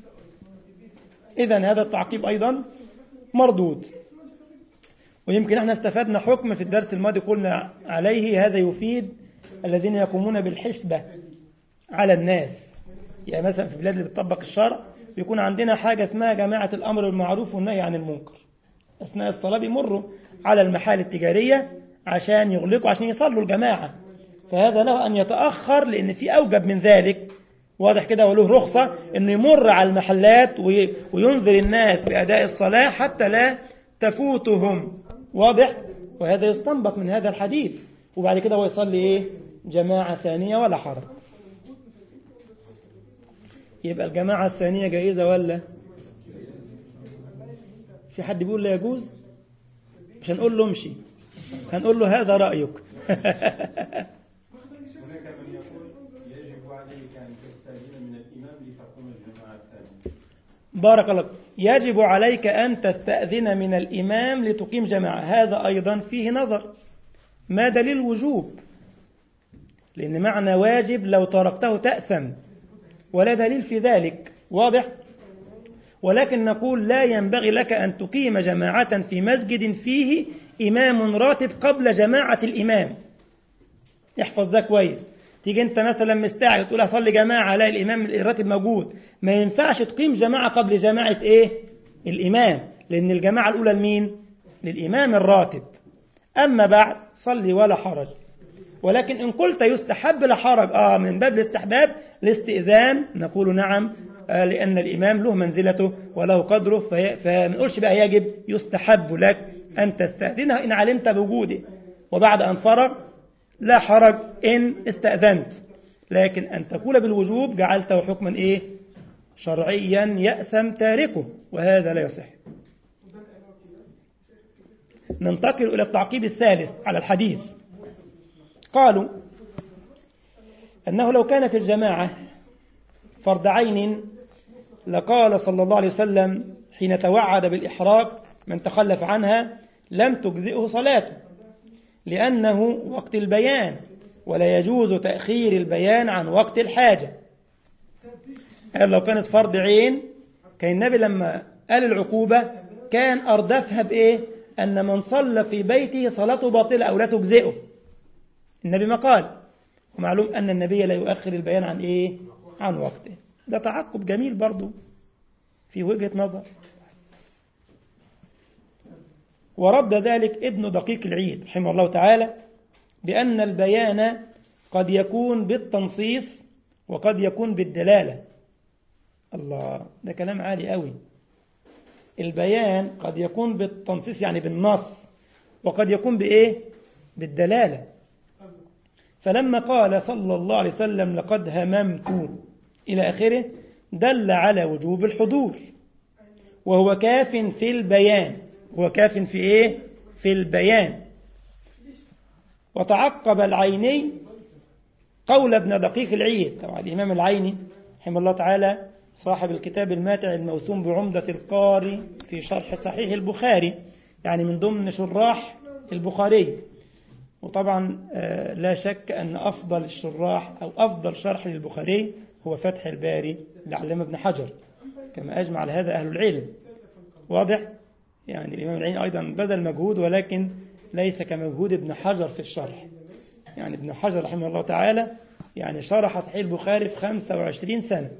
إذا هذا التعقيب أيضا مردود ويمكن احنا استفدنا حكم في الدرس الماضي قلنا عليه هذا يفيد الذين يقومون بالحسبة على الناس يعني مثلا في البلاد اللي بتطبق الشرع بيكون عندنا حاجة اسمها جماعة الأمر بالمعروف والنهي عن المنكر أثناء الصلاة بيمروا على المحال التجارية عشان يغلقوا عشان يصلوا الجماعة فهذا له أن يتأخر لأن في أوجب من ذلك واضح كده وله رخصة أنه يمر على المحلات وينذر الناس بأداء الصلاة حتى لا تفوتهم واضح وهذا يستنبط من هذا الحديث وبعد كده هو يصلي إيه جماعة ثانية ولا حرج يبقى الجماعة الثانية جائزة ولا في حد بيقول لا يجوز مش هنقول له امشي هنقول له هذا رأيك هناك من يقول يجب عليك أن تستأذن من الإمام لتقوم الجماعة الثانية بارك الله يجب عليك أن تستأذن من الإمام لتقيم جماعة هذا أيضا فيه نظر ما دليل وجوب لأن معنى واجب لو تركته تأثم ولا دليل في ذلك واضح ولكن نقول لا ينبغي لك أن تقيم جماعة في مسجد فيه إمام راتب قبل جماعة الإمام احفظ ده كويس تيجي انت مثلا مستعجل تقول اصلي جماعه لا الامام الراتب موجود ما ينفعش تقيم جماعه قبل جماعه ايه الامام لان الجماعه الاولى لمين للامام الراتب اما بعد صلي ولا حرج ولكن ان قلت يستحب لا حرج اه من باب الاستحباب الاستئذان نقول نعم آه لان الامام له منزلته وله قدره في فما نقولش بقى يجب يستحب لك ان تستاذنه ان علمت بوجوده وبعد ان فرغ لا حرج إن استأذنت لكن أن تقول بالوجوب جعلته حكما إيه شرعيا يأثم تاركه وهذا لا يصح ننتقل إلى التعقيب الثالث على الحديث قالوا أنه لو كان في الجماعة فرض عين لقال صلى الله عليه وسلم حين توعد بالإحراق من تخلف عنها لم تجزئه صلاته لأنه وقت البيان ولا يجوز تأخير البيان عن وقت الحاجة قال لو كانت فرض عين كان النبي لما قال العقوبة كان أردفها بإيه أن من صلى في بيته صلاته باطلة أو لا تجزئه النبي ما قال ومعلوم أن النبي لا يؤخر البيان عن إيه عن وقته ده تعقب جميل برضو في وجهة نظر ورد ذلك ابن دقيق العيد رحمه الله تعالى بأن البيان قد يكون بالتنصيص وقد يكون بالدلالة الله ده كلام عالي قوي البيان قد يكون بالتنصيص يعني بالنص وقد يكون بإيه بالدلالة فلما قال صلى الله عليه وسلم لقد هممت إلى آخره دل على وجوب الحضور وهو كاف في البيان هو كاف في إيه في البيان وتعقب العيني قول ابن دقيق العيد طبعا الإمام العيني رحمه الله تعالى صاحب الكتاب الماتع الموسوم بعمدة القاري في شرح صحيح البخاري يعني من ضمن شراح البخاري وطبعا لا شك أن أفضل الشراح أو أفضل شرح للبخاري هو فتح الباري لعلم ابن حجر كما أجمع على هذا أهل العلم واضح يعني الإمام العين أيضا بذل مجهود ولكن ليس كمجهود ابن حجر في الشرح يعني ابن حجر رحمه الله تعالى يعني شرح صحيح البخاري في 25 سنة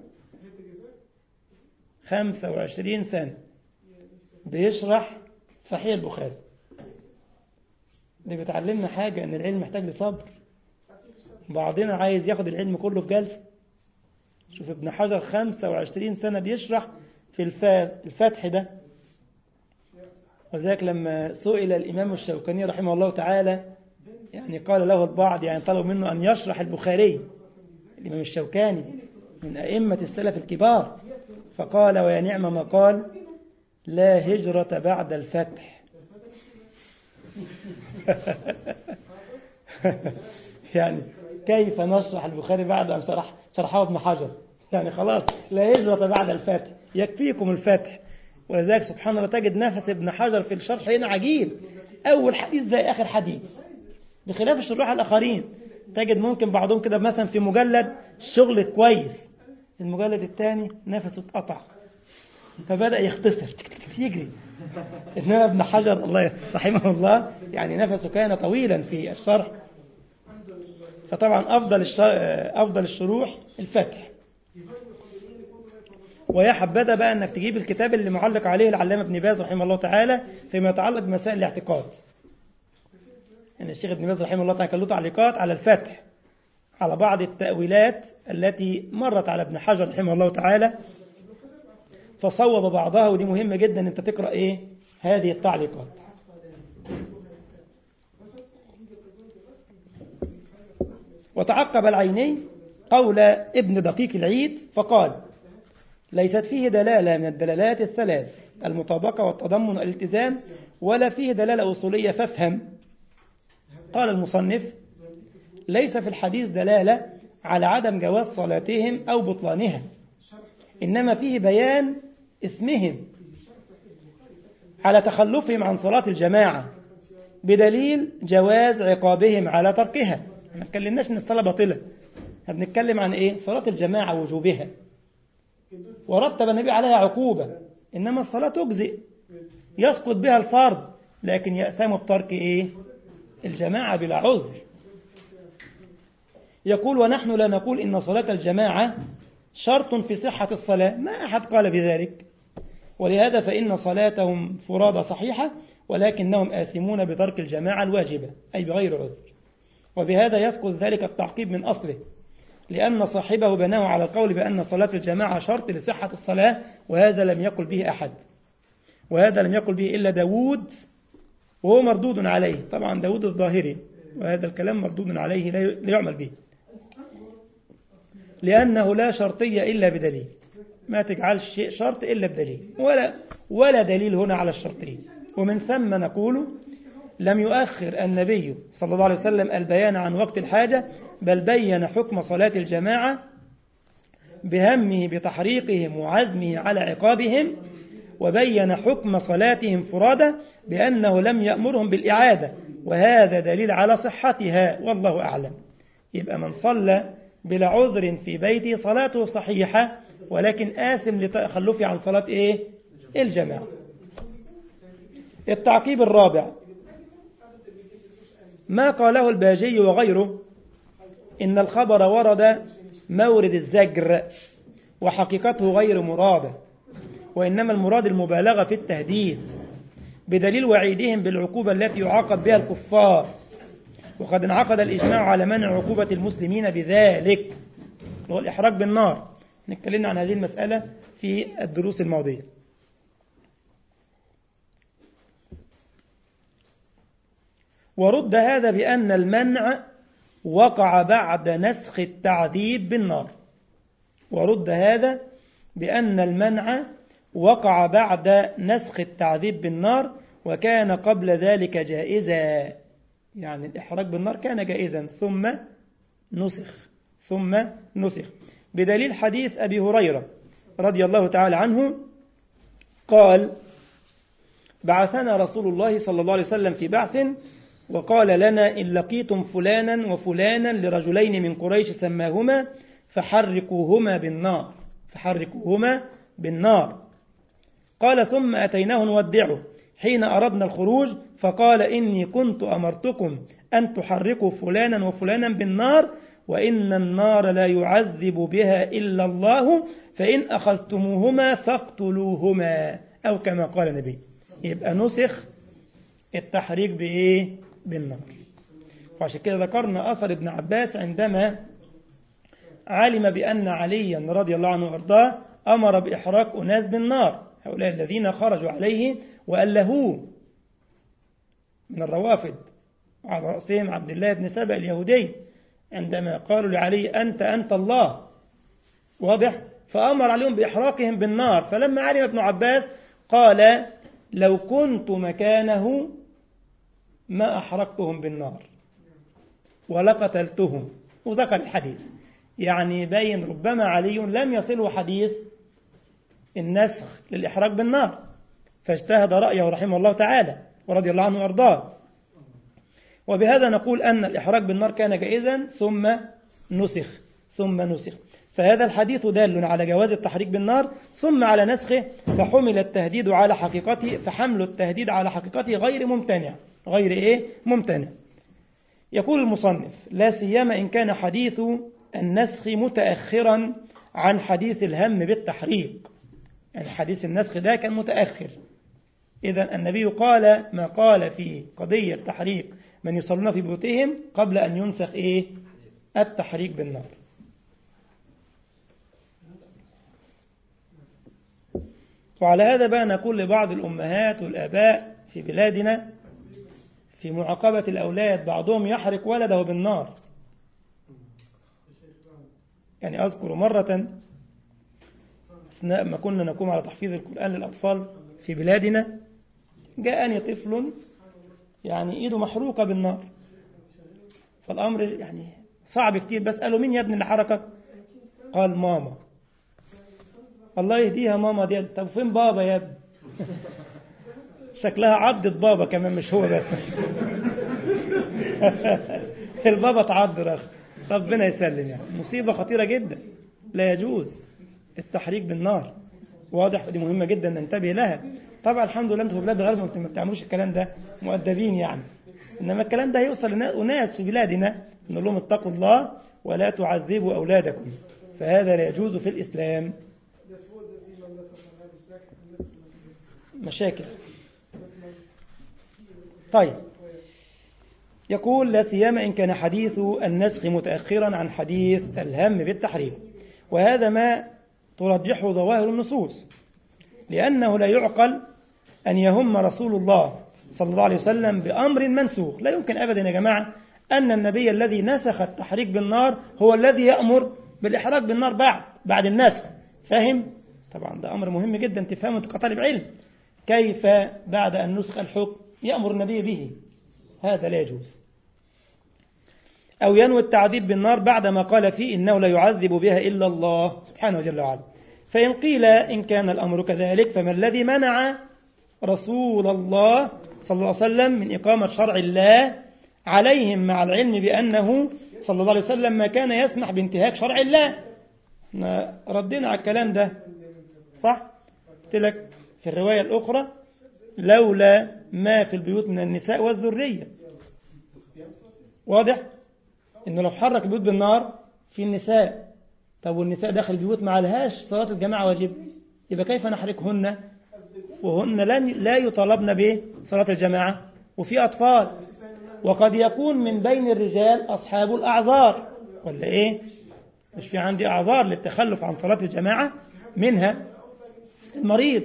25 سنة بيشرح صحيح البخاري دي بتعلمنا حاجة ان العلم محتاج لصبر بعضنا عايز ياخد العلم كله في جلسة شوف ابن حجر 25 سنة بيشرح في الفتح ده وذلك لما سئل الإمام الشوكاني رحمه الله تعالى يعني قال له البعض يعني طلبوا منه أن يشرح البخاري الإمام الشوكاني من أئمة السلف الكبار فقال ويا نعم ما قال لا هجرة بعد الفتح يعني كيف نشرح البخاري بعد أن شرح شرحه ابن حجر يعني خلاص لا هجرة بعد الفتح يكفيكم الفتح ولذلك سبحان الله تجد نفس ابن حجر في الشرح هنا عجيب أول حديث زي آخر حديث بخلاف الشراح الآخرين تجد ممكن بعضهم كده مثلا في مجلد شغل كويس المجلد الثاني نفسه اتقطع فبدأ يختصر يجري إنما ابن حجر الله رحمه الله يعني نفسه كان طويلا في الشرح فطبعا أفضل أفضل الشروح الفتح ويا حبذا بقى انك تجيب الكتاب اللي معلق عليه العلامه ابن باز رحمه الله تعالى فيما يتعلق بمسائل الاعتقاد. يعني الشيخ ابن باز رحمه الله تعالى كان له تعليقات على الفتح على بعض التأويلات التي مرت على ابن حجر رحمه الله تعالى فصوب بعضها ودي مهمة جدا انت تقرأ ايه هذه التعليقات وتعقب العيني قول ابن دقيق العيد فقال ليست فيه دلالة من الدلالات الثلاث المطابقة والتضمن والالتزام ولا فيه دلالة أصولية فافهم قال المصنف ليس في الحديث دلالة على عدم جواز صلاتهم أو بطلانها إنما فيه بيان اسمهم على تخلفهم عن صلاة الجماعة بدليل جواز عقابهم على تركها ما تكلمناش ان الصلاة باطلة بنتكلم عن ايه صلاة الجماعة وجوبها ورتب النبي عليها عقوبة إنما الصلاة تجزئ يسقط بها الفرض لكن يأثم بترك إيه الجماعة بلا عذر يقول ونحن لا نقول إن صلاة الجماعة شرط في صحة الصلاة ما أحد قال بذلك ولهذا فإن صلاتهم فرادى صحيحة ولكنهم آثمون بترك الجماعة الواجبة أي بغير عذر وبهذا يسقط ذلك التعقيب من أصله لأن صاحبه بناه على القول بأن صلاة الجماعة شرط لصحة الصلاة وهذا لم يقل به أحد وهذا لم يقل به إلا داود وهو مردود عليه طبعا داود الظاهري وهذا الكلام مردود عليه لا يعمل به لأنه لا شرطية إلا بدليل ما تجعلش شيء شرط إلا بدليل ولا, ولا دليل هنا على الشرطية ومن ثم نقول لم يؤخر النبي صلى الله عليه وسلم البيان عن وقت الحاجة بل بين حكم صلاة الجماعة بهمه بتحريقهم وعزمه على عقابهم وبين حكم صلاتهم فرادى بأنه لم يأمرهم بالإعادة وهذا دليل على صحتها والله أعلم يبقى من صلى بلا عذر في بيته صلاته صحيحة ولكن آثم لتخلفه عن صلاة إيه؟ الجماعة التعقيب الرابع ما قاله الباجي وغيره إن الخبر ورد مورد الزجر وحقيقته غير مرادة وإنما المراد المبالغة في التهديد بدليل وعيدهم بالعقوبة التي يعاقب بها الكفار وقد انعقد الإجماع على منع عقوبة المسلمين بذلك هو الإحراق بالنار نتكلمنا عن هذه المسألة في الدروس الماضية ورد هذا بأن المنع وقع بعد نسخ التعذيب بالنار ورد هذا بأن المنع وقع بعد نسخ التعذيب بالنار وكان قبل ذلك جائزا يعني الإحراق بالنار كان جائزا ثم نسخ ثم نسخ بدليل حديث أبي هريرة رضي الله تعالى عنه قال بعثنا رسول الله صلى الله عليه وسلم في بعث وقال لنا إن لقيتم فلانا وفلانا لرجلين من قريش سماهما فحرقوهما بالنار فحرقوهما بالنار قال ثم أتيناه نودعه حين أردنا الخروج فقال إني كنت أمرتكم أن تحرقوا فلانا وفلانا بالنار وإن النار لا يعذب بها إلا الله فإن أخذتموهما فاقتلوهما أو كما قال النبي يبقى نسخ التحريق بإيه بالنار وعشان كده ذكرنا أثر ابن عباس عندما علم بأن عليا رضي الله عنه وارضاه أمر بإحراق أناس بالنار هؤلاء الذين خرجوا عليه وألهوه من الروافد وعلى رأسهم عبد الله بن سبأ اليهودي عندما قالوا لعلي أنت أنت الله واضح فأمر عليهم بإحراقهم بالنار فلما علم ابن عباس قال لو كنت مكانه ما أحرقتهم بالنار ولقتلتهم وذكر الحديث يعني باين ربما علي لم يصله حديث النسخ للإحراق بالنار فاجتهد رأيه رحمه الله تعالى ورضي الله عنه وأرضاه وبهذا نقول أن الإحراق بالنار كان جائزا ثم نسخ ثم نسخ فهذا الحديث دال على جواز التحريك بالنار ثم على نسخه فحمل التهديد على حقيقته فحمل التهديد على حقيقته غير ممتنع غير إيه ممتنع يقول المصنف لا سيما إن كان حديث النسخ متأخرا عن حديث الهم بالتحريق يعني حديث النسخ ده كان متأخر إذا النبي قال ما قال في قضية تحريق من يصلون في بيوتهم قبل أن ينسخ إيه التحريق بالنار وعلى هذا بقى نقول لبعض الأمهات والآباء في بلادنا في معاقبة الأولاد بعضهم يحرق ولده بالنار يعني أذكر مرة أثناء ما كنا نقوم على تحفيظ القرآن للأطفال في بلادنا جاءني طفل يعني إيده محروقة بالنار فالأمر يعني صعب كتير بسأله مين يا ابني اللي حركك قال ماما الله يهديها ماما دي طب فين بابا يا ابني شكلها عضت بابا كمان مش هو بس البابا اتعض رخ ربنا يسلم يعني مصيبة خطيرة جدا لا يجوز التحريك بالنار واضح دي مهمة جدا ننتبه لها طبعا الحمد لله انتوا في بلاد الغرب ما بتعملوش الكلام ده مؤدبين يعني انما الكلام ده هيوصل لناس في بلادنا نقول لهم اتقوا الله ولا تعذبوا اولادكم فهذا لا يجوز في الاسلام مشاكل طيب يقول لا سيما إن كان حديث النسخ متأخرا عن حديث الهم بالتحريم وهذا ما ترجحه ظواهر النصوص لأنه لا يعقل أن يهم رسول الله صلى الله عليه وسلم بأمر منسوخ لا يمكن أبدا يا جماعة أن النبي الذي نسخ التحريك بالنار هو الذي يأمر بالإحراق بالنار بعد بعد النسخ فاهم؟ طبعا ده أمر مهم جدا تفهمه كطالب علم كيف بعد أن نسخ الحكم يأمر النبي به هذا لا يجوز أو ينوي التعذيب بالنار بعدما قال فيه إنه لا يعذب بها إلا الله سبحانه جل وعلا فإن قيل إن كان الأمر كذلك فما الذي منع رسول الله صلى الله عليه وسلم من إقامة شرع الله عليهم مع العلم بأنه صلى الله عليه وسلم ما كان يسمح بانتهاك شرع الله ردينا على الكلام ده صح قلت لك في الرواية الأخرى لولا ما في البيوت من النساء والذرية واضح انه لو حرك البيوت بالنار في النساء طب والنساء داخل البيوت ما عليهاش صلاة الجماعة واجب يبقى كيف نحركهن وهن لن لا يطالبن بصلاة الجماعة وفي أطفال وقد يكون من بين الرجال أصحاب الأعذار ولا إيه مش في عندي أعذار للتخلف عن صلاة الجماعة منها المريض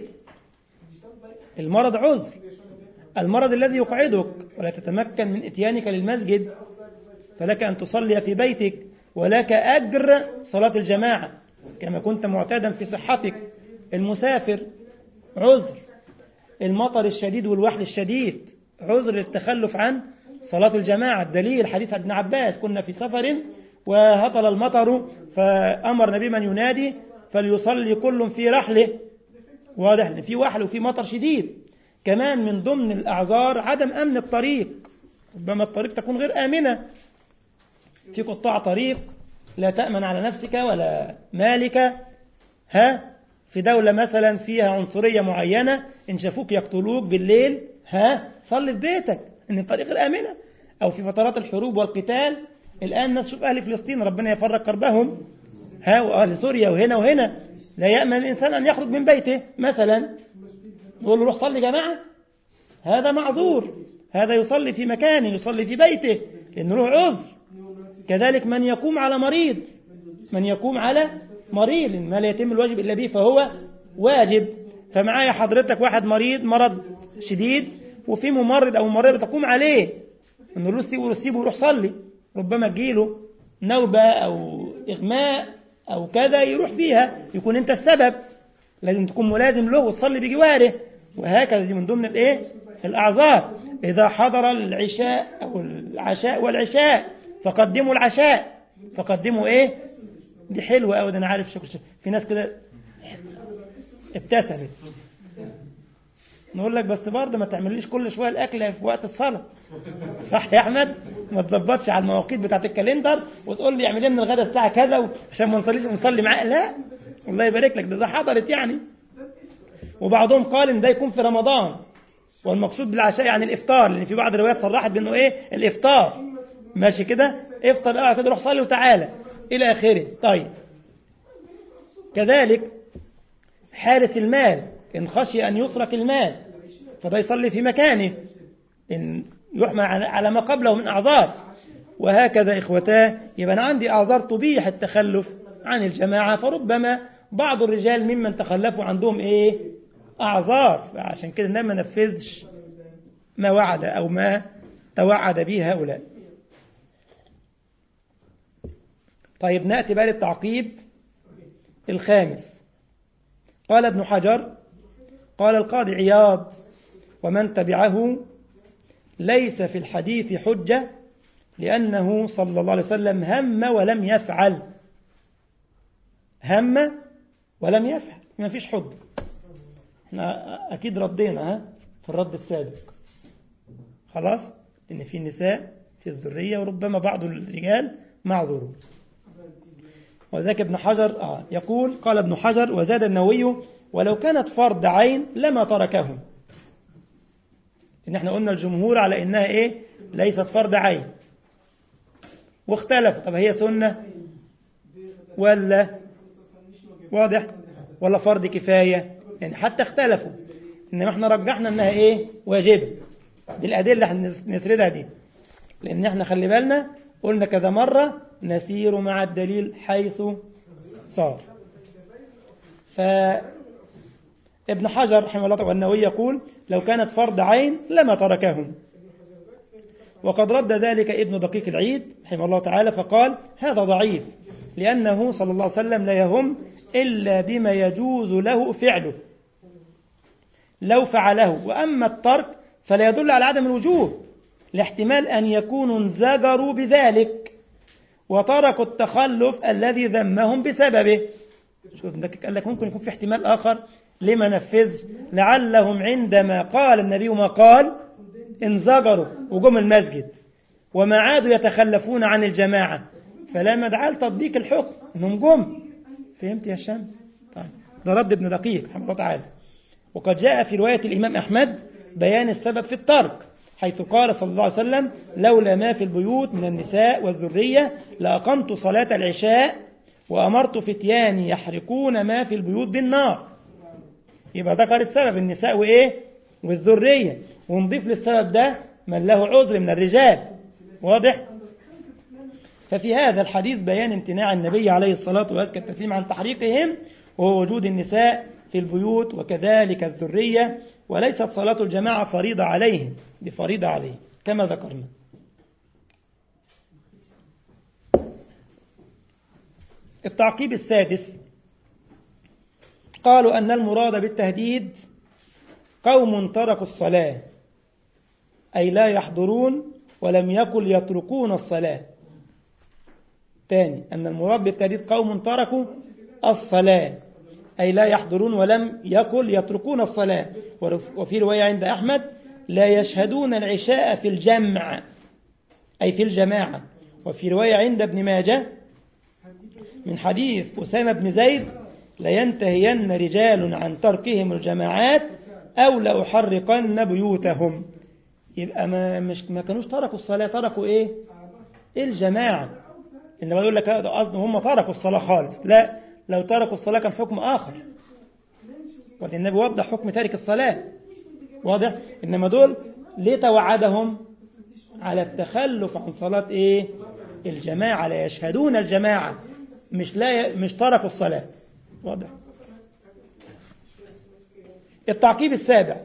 المرض عذر المرض الذي يقعدك ولا تتمكن من اتيانك للمسجد فلك أن تصلي في بيتك ولك أجر صلاة الجماعة كما كنت معتادا في صحتك المسافر عذر المطر الشديد والوحل الشديد عذر للتخلف عن صلاة الجماعة الدليل حديث ابن عباس كنا في سفر وهطل المطر فأمر نبي من ينادي فليصلي كل في رحله واضح ان في وحل وفي مطر شديد كمان من ضمن الأعذار عدم أمن الطريق ربما الطريق تكون غير آمنة في قطاع طريق لا تأمن على نفسك ولا مالك ها في دولة مثلا فيها عنصرية معينة إن شافوك يقتلوك بالليل ها صلي في بيتك إن الطريق غير آمنة أو في فترات الحروب والقتال الآن ناس شوف أهل فلسطين ربنا يفرق كربهم ها وأهل سوريا وهنا وهنا لا يأمن الإنسان أن يخرج من بيته مثلا يقول له روح صلي جماعة هذا معذور هذا يصلي في مكانه يصلي في بيته لأنه له عذر كذلك من يقوم على مريض من يقوم على مريض ما لا يتم الواجب إلا به فهو واجب فمعايا حضرتك واحد مريض مرض شديد وفي ممرض أو ممرضة تقوم عليه انه له سيبه سيبه ويروح صلي ربما تجيله نوبة أو إغماء أو كذا يروح فيها يكون أنت السبب لازم تكون ملازم له وتصلي بجواره وهكذا دي من ضمن الايه الأعذار إذا حضر العشاء أو العشاء والعشاء فقدموا العشاء فقدموا ايه دي حلوة قوي ده انا عارف شكل في ناس كده ابتسمت نقول لك بس برضه ما تعمليش كل شويه الاكل في وقت الصلاه صح يا احمد ما تظبطش على المواقيت بتاعت الكالندر وتقول لي اعمل لنا الغدا الساعه كذا عشان ما نصليش ونصلي معاه لا الله يبارك لك ده ده حضرت يعني وبعضهم قال ان ده يكون في رمضان والمقصود بالعشاء يعني الافطار لان في بعض الروايات صرحت بانه ايه الافطار ماشي كده افطر اه كده روح صلي وتعالى الى اخره طيب كذلك حارس المال ان خشي ان يسرق المال فده يصلي في مكانه إن يحمل على ما قبله من أعذار وهكذا إخوتاه يبقى أنا عندي أعذار تبيح التخلف عن الجماعة فربما بعض الرجال ممن تخلفوا عندهم إيه أعذار عشان كده النبي ما نفذش ما وعد أو ما توعد به هؤلاء طيب نأتي بقى للتعقيب الخامس قال ابن حجر قال القاضي عياض ومن تبعه ليس في الحديث حجة لأنه صلى الله عليه وسلم هم ولم يفعل هم ولم يفعل ما فيش حجة احنا أكيد ردينا ها في الرد السابق خلاص إن في نساء في الذرية وربما بعض الرجال معذورون وذاك ابن حجر آه يقول قال ابن حجر وزاد النووي ولو كانت فرض عين لما تركهم ان احنا قلنا الجمهور على انها ايه ليست فرض عين واختلفوا طب هي سنة ولا واضح ولا فرض كفاية يعني حتى اختلفوا انما احنا رجحنا انها ايه واجبة بالادلة اللي نسردها دي لان احنا خلي بالنا قلنا كذا مرة نسير مع الدليل حيث صار ف ابن حجر رحمه الله والنووي يقول لو كانت فرض عين لما تركهم وقد رد ذلك ابن دقيق العيد رحمه الله تعالى فقال هذا ضعيف لأنه صلى الله عليه وسلم لا يهم إلا بما يجوز له فعله لو فعله وأما الترك فلا يدل على عدم الوجوب لاحتمال أن يكونوا انزجروا بذلك وتركوا التخلف الذي ذمهم بسببه شوف قال لك ممكن يكون في احتمال آخر لما نفذش لعلهم عندما قال النبي ما قال انزجروا وجم المسجد وما عادوا يتخلفون عن الجماعة فلا مدعاة لتطبيق الحكم انهم جم فهمت يا هشام طيب ده رد ابن دقيق رحمه الله تعالى وقد جاء في رواية الإمام أحمد بيان السبب في الترك حيث قال صلى الله عليه وسلم لولا ما في البيوت من النساء والذرية لأقمت صلاة العشاء وأمرت فتياني يحرقون ما في البيوت بالنار يبقى ذكر السبب النساء وإيه والذرية ونضيف للسبب ده من له عذر من الرجال واضح ففي هذا الحديث بيان امتناع النبي عليه الصلاة والسلام التسليم عن تحريقهم وهو وجود النساء في البيوت وكذلك الذرية وليست صلاة الجماعة فريضة عليهم بفريضة عليهم كما ذكرنا التعقيب السادس قالوا أن المراد بالتهديد قوم تركوا الصلاة أي لا يحضرون ولم يكن يتركون الصلاة ثاني أن المراد بالتهديد قوم تركوا الصلاة أي لا يحضرون ولم يكن يتركون الصلاة وفي رواية عند أحمد لا يشهدون العشاء في الجمع أي في الجماعة وفي رواية عند ابن ماجه من حديث أسامة بن زيد لينتهين رجال عن تركهم الجماعات أو لأحرقن بيوتهم يبقى ما, مش ما كانوش تركوا الصلاة تركوا إيه الجماعة إنما يقول لك هذا قصده هم تركوا الصلاة خالص لا لو تركوا الصلاة كان حكم آخر والنبي وضح حكم تارك الصلاة واضح إنما دول ليه توعدهم على التخلف عن صلاة إيه الجماعة لا يشهدون الجماعة مش لا مش تركوا الصلاة واضح التعقيب السابع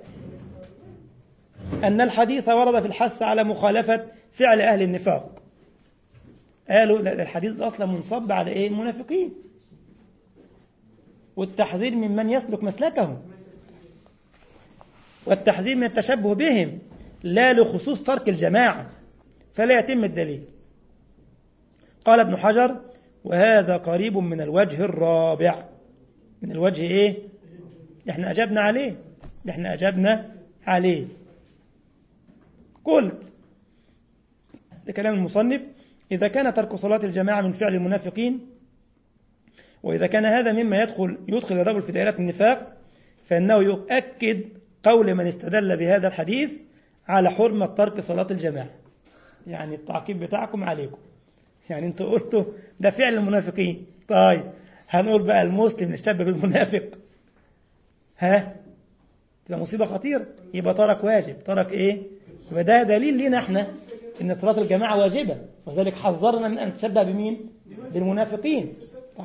أن الحديث ورد في الحث على مخالفة فعل أهل النفاق قالوا الحديث أصلا منصب على إيه المنافقين والتحذير من من يسلك مسلكهم والتحذير من التشبه بهم لا لخصوص ترك الجماعة فلا يتم الدليل قال ابن حجر وهذا قريب من الوجه الرابع من الوجه ايه احنا اجبنا عليه احنا اجبنا عليه قلت لكلام المصنف إذا كان ترك صلاة الجماعة من فعل المنافقين وإذا كان هذا مما يدخل يدخل الرجل في دائرة النفاق فإنه يؤكد قول من استدل بهذا الحديث على حرمة ترك صلاة الجماعة يعني التعقيب بتاعكم عليكم يعني انتوا قلتوا ده فعل المنافقين طيب هنقول بقى المسلم نشبه بالمنافق ها تبقى مصيبة خطيرة يبقى ترك واجب ترك ايه يبقى ده دليل لينا احنا ان صلاة الجماعة واجبة وذلك حذرنا من ان نتشبه بمين بالمنافقين طيب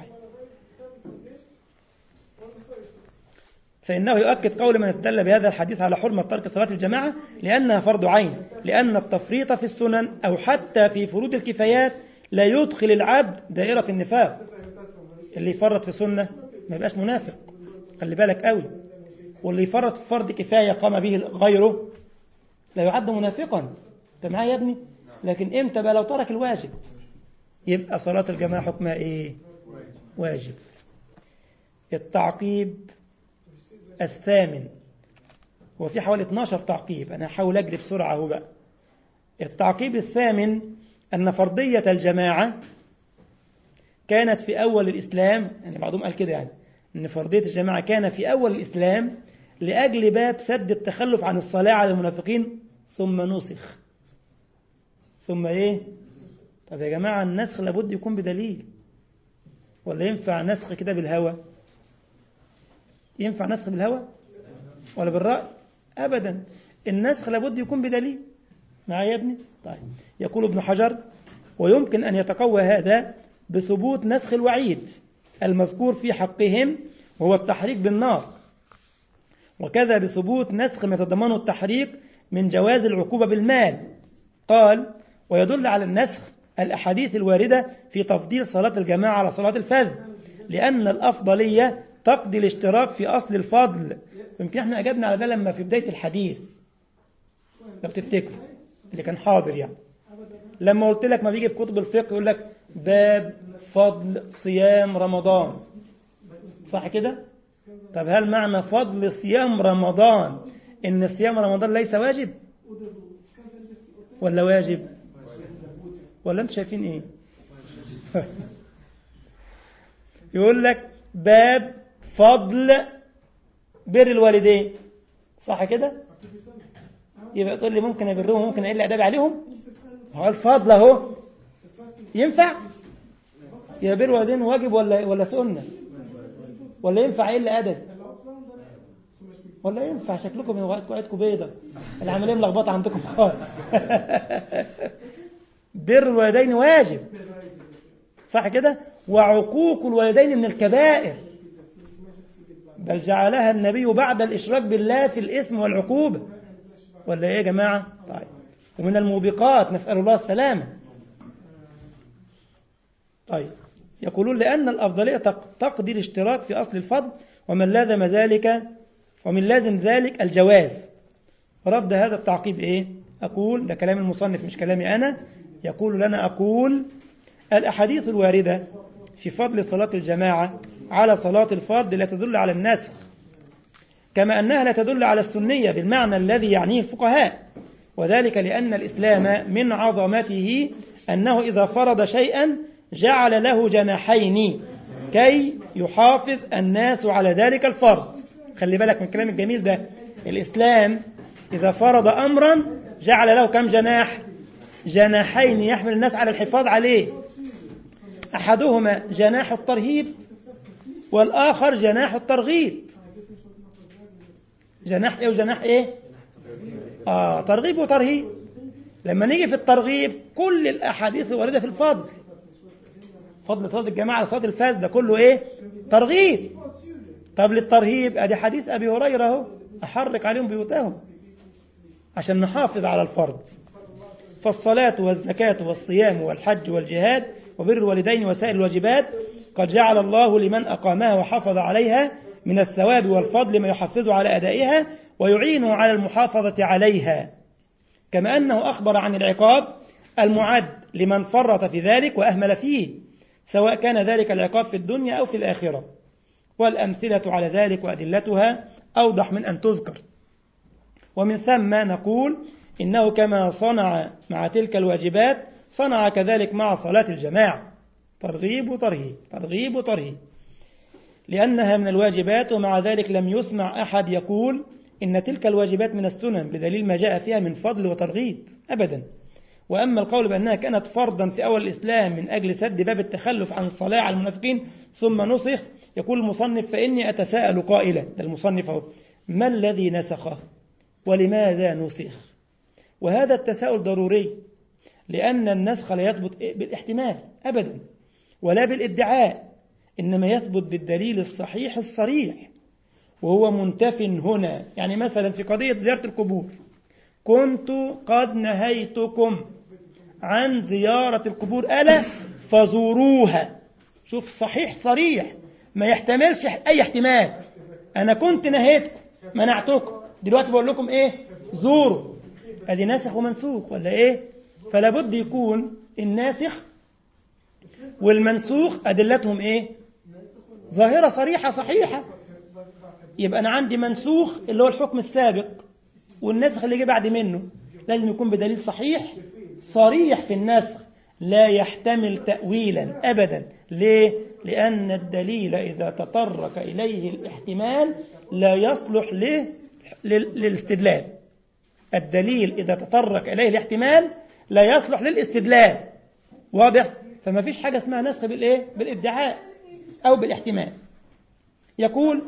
فإنه يؤكد قول من استدل بهذا الحديث على حرمة ترك صلاة الجماعة لأنها فرض عين لأن التفريط في السنن أو حتى في فروض الكفايات لا يدخل العبد دائرة النفاق اللي يفرط في سنة ما يبقاش منافق خلي بالك قوي واللي يفرط في فرض كفاية قام به غيره لا يعد منافقا انت معايا يا ابني لكن امتى بقى لو ترك الواجب يبقى صلاة الجماعة حكمها ايه واجب التعقيب الثامن هو في حوالي 12 تعقيب أنا هحاول أجري بسرعة هو بقى التعقيب الثامن أن فرضية الجماعة كانت في أول الإسلام يعني بعضهم قال كده يعني أن فرضية الجماعة كان في أول الإسلام لأجل باب سد التخلف عن الصلاة على المنافقين ثم نسخ ثم إيه طب يا جماعة النسخ لابد يكون بدليل ولا ينفع نسخ كده بالهوى ينفع نسخ بالهوى ولا بالرأي أبدا النسخ لابد يكون بدليل معايا يا ابني طيب يقول ابن حجر ويمكن أن يتقوى هذا بثبوت نسخ الوعيد المذكور في حقهم وهو التحريق بالنار وكذا بثبوت نسخ ما يتضمنه التحريق من جواز العقوبة بالمال قال ويدل على النسخ الأحاديث الواردة في تفضيل صلاة الجماعة على صلاة الفذ لأن الأفضلية تقضي الاشتراك في أصل الفضل يمكن احنا أجبنا على ده لما في بداية الحديث لو تفتكروا اللي كان حاضر يعني لما قلت لك ما بيجي في كتب الفقه يقول لك باب فضل صيام رمضان صح كده طب هل معنى فضل صيام رمضان ان صيام رمضان ليس واجب ولا واجب ولا انتوا شايفين ايه يقول لك باب فضل بر الوالدين صح كده يبقى تقول لي ممكن ابرهم ممكن اقل اداب عليهم هو الفضل اهو ينفع يا بر الوالدين واجب ولا ولا سنه ولا ينفع اقل ادب ولا ينفع شكلكم من وقتكم بيضة العملية ملخبطة عندكم خالص بر الوالدين واجب صح كده وعقوق الوالدين من الكبائر بل جعلها النبي بعد الإشراك بالله في الإثم والعقوبة ولا إيه يا جماعة طيب ومن الموبقات نسأل الله السلامة طيب يقولون لأن الأفضلية تقضي الاشتراك في أصل الفضل ومن لازم ذلك ومن لازم ذلك الجواز رد هذا التعقيب إيه أقول ده كلام المصنف مش كلامي أنا يقول لنا أقول الأحاديث الواردة في فضل صلاة الجماعة على صلاة الفرد لا تدل على النسخ كما أنها لا تدل على السنية بالمعنى الذي يعنيه الفقهاء وذلك لأن الإسلام من عظمته أنه إذا فرض شيئا جعل له جناحين كي يحافظ الناس على ذلك الفرض خلي بالك من الكلام الجميل ده الإسلام إذا فرض أمرا جعل له كم جناح جناحين يحمل الناس على الحفاظ عليه أحدهما جناح الترهيب والآخر جناح الترغيب جناح إيه وجناح إيه آه ترغيب وترهيب لما نيجي في الترغيب كل الأحاديث الواردة في الفضل فضل صلاة الجماعة على صلاة الفاز ده كله إيه ترغيب طب للترهيب أدي حديث أبي هريرة اهو أحرك عليهم بيوتهم عشان نحافظ على الفرض فالصلاة والزكاة والصيام والحج والجهاد وبر الوالدين وسائر الواجبات قد جعل الله لمن أقامها وحافظ عليها من الثواب والفضل ما يحفزه على أدائها ويعينه على المحافظة عليها كما أنه أخبر عن العقاب المعد لمن فرط في ذلك وأهمل فيه سواء كان ذلك العقاب في الدنيا أو في الآخرة والأمثلة على ذلك وأدلتها أوضح من أن تذكر ومن ثم نقول إنه كما صنع مع تلك الواجبات صنع كذلك مع صلاة الجماعة ترغيب وترهيب ترغيب وترهيب لأنها من الواجبات ومع ذلك لم يسمع أحد يقول إن تلك الواجبات من السنن بدليل ما جاء فيها من فضل وترغيب أبدا وأما القول بأنها كانت فرضا في أول الإسلام من أجل سد باب التخلف عن الصلاة على المنافقين ثم نسخ يقول المصنف فإني أتساءل قائلا ده المصنف هو ما الذي نسخه ولماذا نسخ وهذا التساؤل ضروري لأن النسخ لا يثبت بالاحتمال أبدا ولا بالادعاء إنما يثبت بالدليل الصحيح الصريح وهو منتف هنا يعني مثلا في قضية زيارة القبور كنت قد نهيتكم عن زيارة القبور ألا فزوروها شوف صحيح صريح ما يحتملش أي احتمال أنا كنت نهيتكم منعتكم دلوقتي بقول لكم إيه زوروا أدي ناسخ ومنسوخ ولا إيه فلا بد يكون الناسخ والمنسوخ أدلتهم إيه ظاهرة صريحة صحيحة يبقى أنا عندي منسوخ اللي هو الحكم السابق والنسخ اللي جه بعد منه لازم يكون بدليل صحيح صريح في النسخ لا يحتمل تأويلا أبدا ليه؟ لأن الدليل إذا تطرق إليه الاحتمال لا يصلح له للاستدلال الدليل إذا تطرق إليه الاحتمال لا يصلح للاستدلال واضح؟ فما فيش حاجة اسمها نسخ بالإيه؟ بالادعاء أو بالاحتمال يقول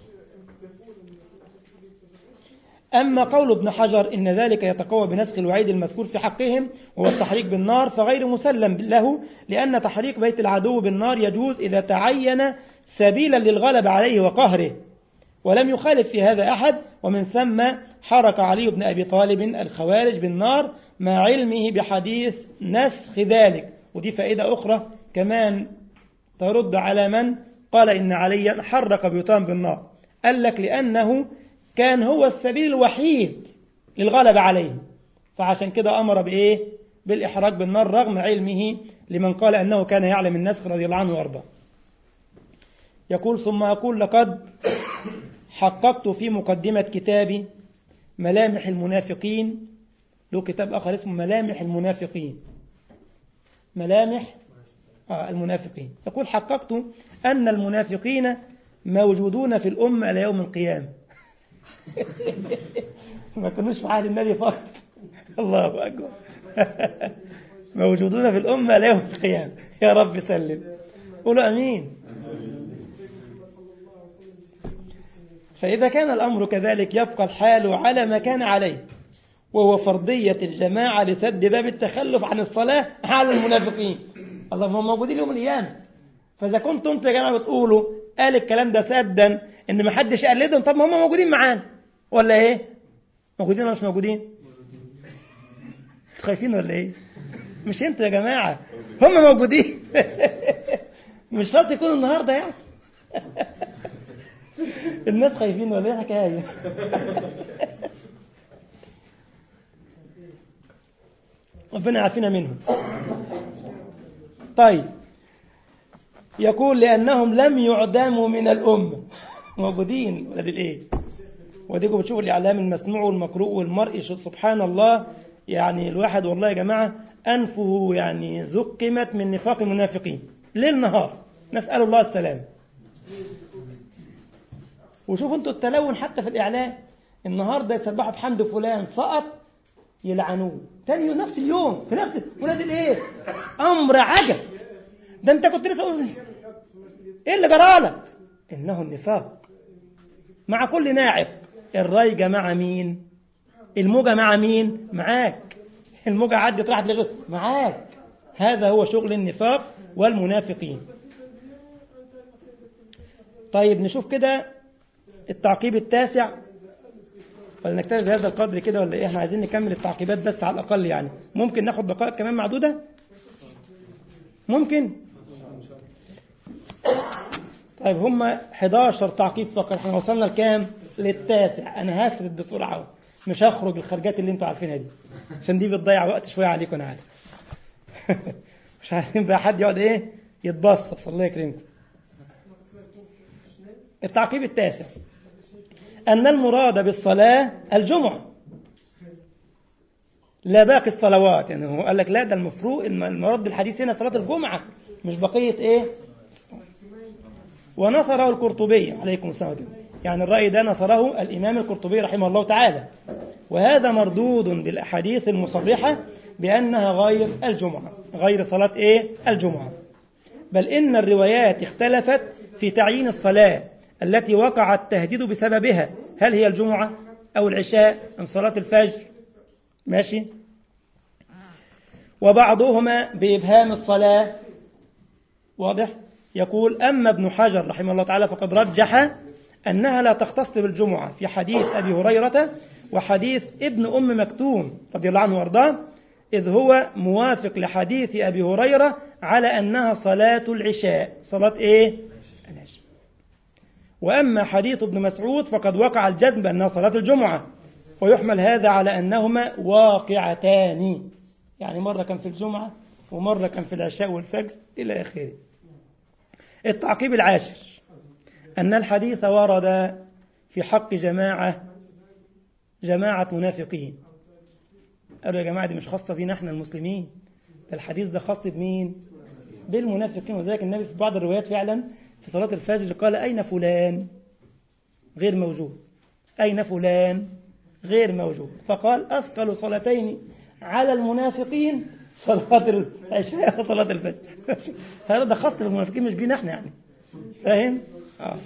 أما قول ابن حجر إن ذلك يتقوى بنسخ الوعيد المذكور في حقهم وهو التحريق بالنار فغير مسلم له لأن تحريق بيت العدو بالنار يجوز إذا تعين سبيلا للغلب عليه وقهره ولم يخالف في هذا أحد ومن ثم حرك علي بن أبي طالب الخوارج بالنار مع علمه بحديث نسخ ذلك ودي فائدة أخرى كمان ترد على من قال إن عليا حرك بيوتان بالنار قال لك لأنه كان هو السبيل الوحيد للغلبة عليه فعشان كده أمر بإيه بالإحراق بالنار رغم علمه لمن قال أنه كان يعلم النسخ رضي الله عنه وأرضاه يقول ثم أقول لقد حققت في مقدمة كتابي ملامح المنافقين له كتاب آخر اسمه ملامح المنافقين ملامح آه المنافقين يقول حققت أن المنافقين موجودون في الأمة إلى يوم القيامة ما كانوش في عهد النبي فقط الله أكبر موجودون في الأمة إلى يوم القيامة يا رب سلم قولوا أمين فإذا كان الأمر كذلك يبقى الحال على ما كان عليه وهو فرضية الجماعة لسد باب التخلف عن الصلاة على المنافقين الله هم موجودين يوم القيامة فإذا كنتم أنتم يا جماعة بتقولوا قال الكلام ده سدا إن ما حدش قلدهم طب ما هم موجودين معانا ولا إيه؟ موجودين ولا مش موجودين؟ خايفين ولا إيه؟ مش أنتوا يا جماعة هم موجودين مش شرط يكونوا النهارده يعني الناس خايفين ولا ايه حكايه ربنا يعافينا منهم طيب يقول لأنهم لم يعدموا من الأمة موجودين ولاد الإيه وديكم بتشوفوا الإعلام المسموع والمقروء والمرئي سبحان الله يعني الواحد والله يا جماعة أنفه يعني زقمت من نفاق المنافقين ليل نهار نسأل الله السلام وشوفوا انتوا التلون حتى في الإعلام النهاردة يسبحوا بحمد فلان سقط يلعنوه تاني يوم نفس اليوم في نفس ولاد الايه امر عجب ده انت كنت لسه قول ايه اللي جرالك انه النفاق مع كل ناعب الرايجة مع مين الموجة مع مين معاك الموجة عدت راحت لغير معاك هذا هو شغل النفاق والمنافقين طيب نشوف كده التعقيب التاسع ولا نكتفي بهذا القدر كده ولا ايه احنا عايزين نكمل التعقيبات بس على الاقل يعني ممكن ناخد دقائق كمان معدوده ممكن طيب هم 11 تعقيب فقط احنا وصلنا لكام للتاسع انا هسرد بسرعه مش هخرج الخرجات اللي انتوا عارفينها دي عشان دي بتضيع وقت شويه عليكم انا عارف مش عايزين بقى حد يقعد ايه يتبسط الله يكرمكم التعقيب التاسع أن المراد بالصلاة الجمعة لا باقي الصلوات يعني هو قال لك لا ده المفروض المراد بالحديث هنا صلاة الجمعة مش بقية ايه ونصره القرطبي عليكم السلام يعني الرأي ده نصره الإمام القرطبي رحمه الله تعالى وهذا مردود بالأحاديث المصرحة بأنها غير الجمعة غير صلاة إيه؟ الجمعة بل إن الروايات اختلفت في تعيين الصلاة التي وقع التهديد بسببها هل هي الجمعة أو العشاء أم صلاة الفجر ماشي وبعضهما بإبهام الصلاة واضح يقول أما ابن حجر رحمه الله تعالى فقد رجح أنها لا تختص بالجمعة في حديث أبي هريرة وحديث ابن أم مكتوم رضي الله عنه وارضاه إذ هو موافق لحديث أبي هريرة على أنها صلاة العشاء صلاة إيه؟ العشاء وأما حديث ابن مسعود فقد وقع الجزم بأنها صلاة الجمعة ويحمل هذا على أنهما واقعتان يعني مرة كان في الجمعة ومرة كان في العشاء والفجر إلى آخره التعقيب العاشر أن الحديث ورد في حق جماعة جماعة منافقين قالوا يا جماعة دي مش خاصة بينا احنا المسلمين ده الحديث ده خاص بمين بالمنافقين وذلك النبي في بعض الروايات فعلا في صلاة الفجر قال أين فلان غير موجود أين فلان غير موجود فقال أثقل صلاتين على المنافقين صلاة العشاء وصلاة الفجر هذا ده خاص بالمنافقين مش بينا احنا يعني فاهم؟ آه.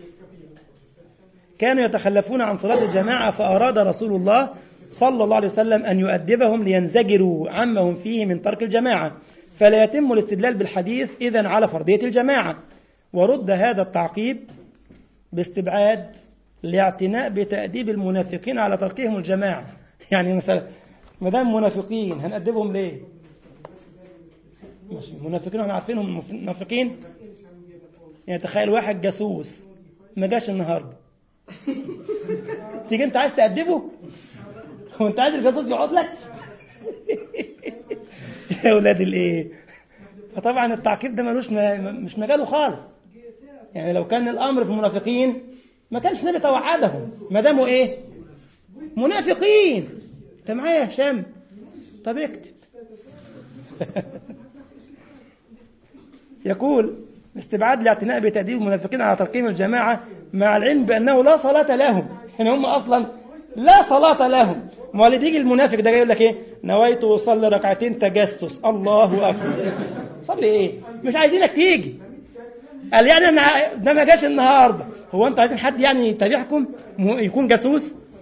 كانوا يتخلفون عن صلاة الجماعة فأراد رسول الله صلى الله عليه وسلم أن يؤدبهم لينزجروا عما هم فيه من ترك الجماعة فلا يتم الاستدلال بالحديث إذا على فرضية الجماعة ورد هذا التعقيب باستبعاد الاعتناء بتأديب المنافقين على تركهم الجماعة يعني مثلا ما دام منافقين هنأدبهم ليه؟ ماشي المنافقين احنا عارفينهم منافقين يعني تخيل واحد جاسوس ما جاش النهارده تيجي انت عايز تأدبه هو انت عايز الجاسوس يقعد لك يا اولاد الايه فطبعا التعقيب ده ملوش م... مش مجاله خالص يعني لو كان الامر في المنافقين ما كانش النبي توعدهم ما داموا ايه منافقين انت معايا يا هشام طب اكتب يقول استبعاد الاعتناء بتأديب المنافقين على ترقيم الجماعة مع العلم بأنه لا صلاة لهم يعني هم أصلا لا صلاة لهم ما اللي تيجي المنافق ده جاي يقول لك ايه نويت اصلي ركعتين تجسس الله اكبر صلي ايه مش عايزينك تيجي قال يعني انا ده ما جاش النهارده هو انتوا عايزين حد يعني يتابعكم يكون جاسوس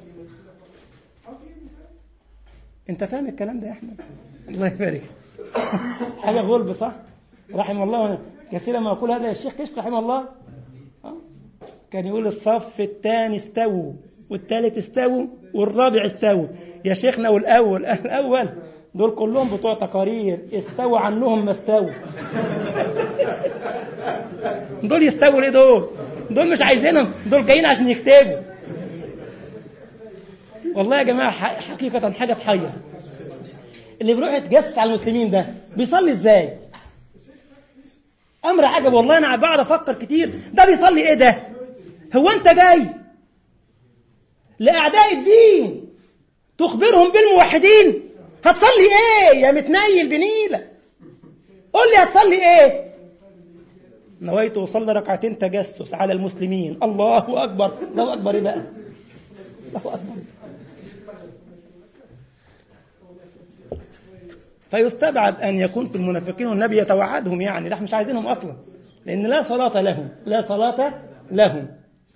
انت فاهم الكلام ده يا احمد الله يبارك حاجه غلب صح رحم الله كثيرا ما يقول هذا الشيخ كشك رحمه الله كان يقول الصف الثاني استووا والثالث استووا والرابع استووا يا شيخنا والأول الأول دول كلهم بتوع تقارير استووا عنهم ما استووا دول يستووا ليه دول دول مش عايزينهم دول جايين عشان يكتبوا والله يا جماعة حقيقة حاجة تحير اللي بيروح يتجسس على المسلمين ده بيصلي ازاي امر عجب والله انا بقعد افكر كتير ده بيصلي ايه ده هو انت جاي لاعداء الدين تخبرهم بالموحدين هتصلي ايه يا متنيل بنيلة قول لي هتصلي ايه نويت أصلي ركعتين تجسس على المسلمين الله أكبر الله أكبر إيه بقى الله أكبر فيستبعد أن يكون في المنافقين والنبي يتوعدهم يعني نحن مش عايزينهم أصلا لأن لا صلاة لهم لا صلاة لهم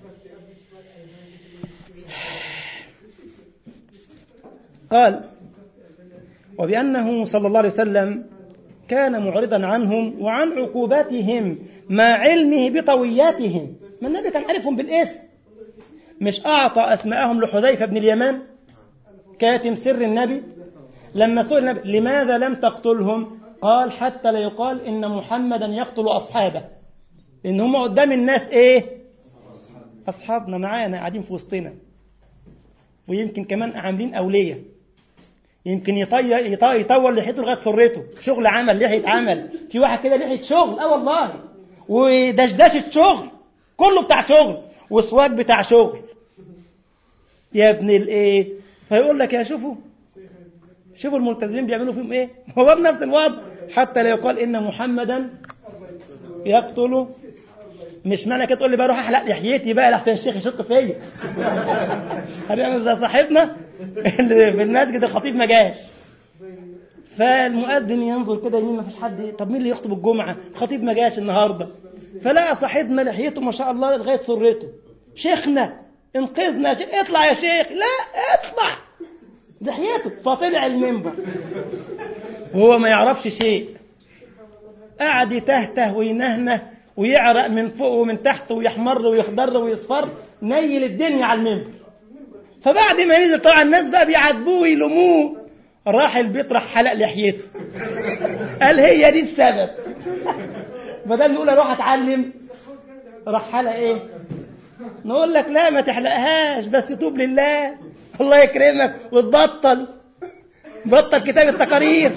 قال وبأنه صلى الله عليه وسلم كان معرضا عنهم وعن عقوباتهم مع علمه بطوياتهم ما النبي كان عارفهم بالاسم مش أعطى أسماءهم لحذيفة بن اليمان كاتم سر النبي لما سئل النبي لماذا لم تقتلهم قال حتى لا يقال إن محمدا يقتل أصحابه لأن هم قدام الناس إيه أصحابنا معانا قاعدين في وسطنا ويمكن كمان عاملين أولية يمكن يطي... يط- يطول لحيته لغايه سرته شغل عمل لحيه عمل في واحد كده لحيه شغل اه والله ودشدشه شغل كله بتاع شغل وسواك بتاع شغل يا ابن الايه فيقول لك يا شوفوا شوفوا الملتزمين بيعملوا فيهم ايه هو بنفس الوضع حتى لا يقال ان محمدا يقتل مش معنى كده تقول لي بقى روح احلق لحيتي بقى لحسن الشيخ يشك فيا هنعمل زي صاحبنا اللي في المسجد الخطيب ما جاش فالمؤذن ينظر كده يمين ما فيش حد طب مين اللي يخطب الجمعه الخطيب ما جاش النهارده فلقى صاحبنا لحيته ما شاء الله لغايه سرته شيخنا انقذنا يا شيخ اطلع يا شيخ لا اطلع لحيته فطلع المنبر وهو ما يعرفش شيء قعد يتهته وينهنه ويعرق من فوق ومن تحت ويحمر ويخضر ويصفر نيل الدنيا على المنبر فبعد ما نزل طبعا الناس بقى بيعاتبوه ويلوموه راح البيت راح حلق لحيته قال هي دي السبب بدل نقول اروح اتعلم راح حلق ايه نقول لك لا ما تحلقهاش بس توب لله الله يكرمك وتبطل بطل كتاب التقارير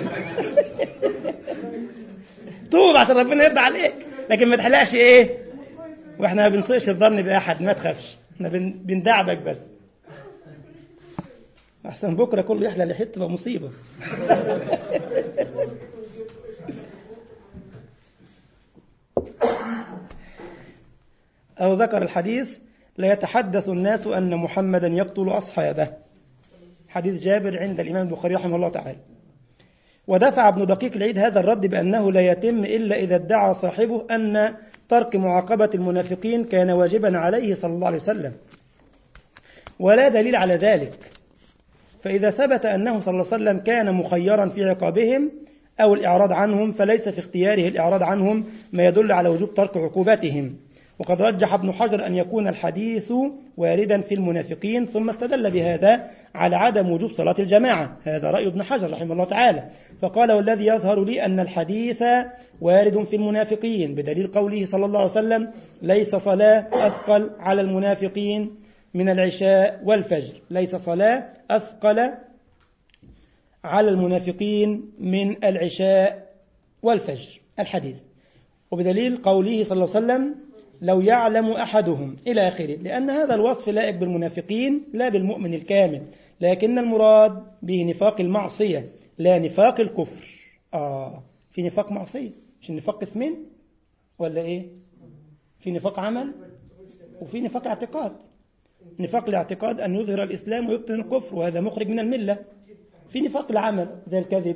توب عشان ربنا يرضى عليك لكن ما تحلقش ايه واحنا ما بنسوقش الظن باحد ما تخافش احنا بن- بندعبك بس احسن بكره كله يحلى لحيته تبقى مصيبه أو ذكر الحديث لا يتحدث الناس أن محمدا يقتل أصحابه حديث جابر عند الإمام البخاري رحمه الله تعالى ودفع ابن دقيق العيد هذا الرد بأنه لا يتم إلا إذا ادعى صاحبه أن ترك معاقبة المنافقين كان واجبا عليه صلى الله عليه وسلم ولا دليل على ذلك فإذا ثبت أنه صلى الله عليه وسلم كان مخيرا في عقابهم أو الإعراض عنهم فليس في اختياره الإعراض عنهم ما يدل على وجوب ترك عقوبتهم وقد رجح ابن حجر أن يكون الحديث واردا في المنافقين ثم استدل بهذا على عدم وجوب صلاة الجماعة هذا رأي ابن حجر رحمه الله تعالى فقال والذي يظهر لي أن الحديث وارد في المنافقين بدليل قوله صلى الله عليه وسلم ليس صلاة أثقل على المنافقين من العشاء والفجر ليس صلاة أثقل على المنافقين من العشاء والفجر الحديث وبدليل قوله صلى الله عليه وسلم لو يعلم أحدهم إلى آخره لأن هذا الوصف لائق بالمنافقين لا بالمؤمن الكامل لكن المراد به نفاق المعصية لا نفاق الكفر آه في نفاق معصية مش نفاق اسمين ولا إيه في نفاق عمل وفي نفاق اعتقاد نفاق الاعتقاد أن يظهر الإسلام ويبطن الكفر وهذا مخرج من الملة في نفاق العمل زي الكذب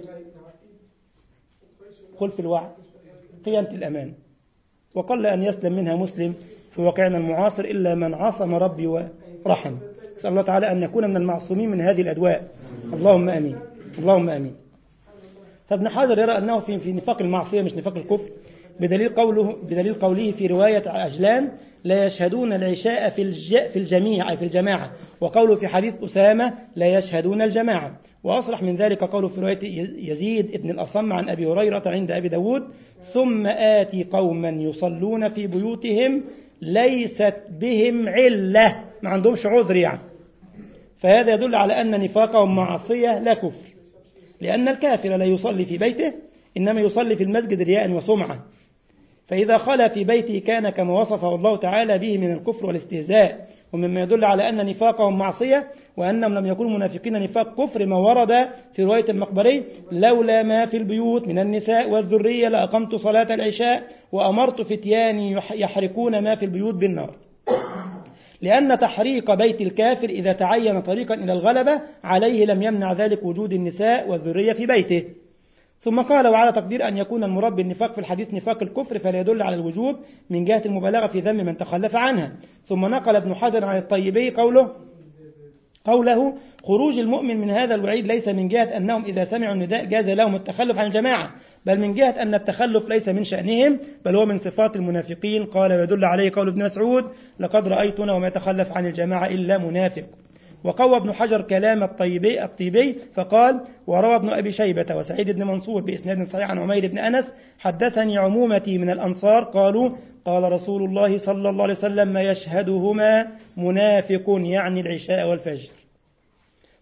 خلف الوعد قيامة الأمان وقل أن يسلم منها مسلم في واقعنا المعاصر إلا من عصم ربي ورحم نسأل الله تعالى أن نكون من المعصومين من هذه الأدواء اللهم أمين اللهم أمين فابن حجر يرى أنه في في نفاق المعصية مش نفاق الكفر بدليل قوله بدليل قوله في رواية عجلان لا يشهدون العشاء في الج في الجميع أي في الجماعة وقوله في حديث أسامة لا يشهدون الجماعة وأصرح من ذلك قوله في رواية يزيد ابن الأصم عن أبي هريرة عند أبي داود ثم آتي قوما يصلون في بيوتهم ليست بهم علة ما عندهمش عذر يعني فهذا يدل على أن نفاقهم معصية لا كفر لأن الكافر لا يصلي في بيته إنما يصلي في المسجد رياء وسمعة فإذا خلا في بيته كان كما وصفه الله تعالى به من الكفر والاستهزاء ومما يدل على أن نفاقهم معصية وأنهم لم يكونوا منافقين نفاق كفر ما ورد في رواية المقبري لولا ما في البيوت من النساء والذرية لأقمت صلاة العشاء وأمرت فتياني يحرقون ما في البيوت بالنار لأن تحريق بيت الكافر إذا تعين طريقا إلى الغلبة عليه لم يمنع ذلك وجود النساء والذرية في بيته ثم قال وعلى تقدير أن يكون المراد بالنفاق في الحديث نفاق الكفر فلا يدل على الوجوب من جهة المبالغة في ذم من تخلف عنها ثم نقل ابن حجر عن الطيبي قوله قوله خروج المؤمن من هذا الوعيد ليس من جهة أنهم إذا سمعوا النداء جاز لهم التخلف عن الجماعة بل من جهة أن التخلف ليس من شأنهم بل هو من صفات المنافقين قال ويدل عليه قول ابن مسعود لقد رأيتنا وما يتخلف عن الجماعة إلا منافق وقوى ابن حجر كلام الطيبي الطيبي فقال وروى ابن أبي شيبة وسعيد بن منصور بإسناد صحيح عن عمير بن أنس حدثني عمومتي من الأنصار قالوا قال رسول الله صلى الله عليه وسلم ما يشهدهما منافق يعني العشاء والفجر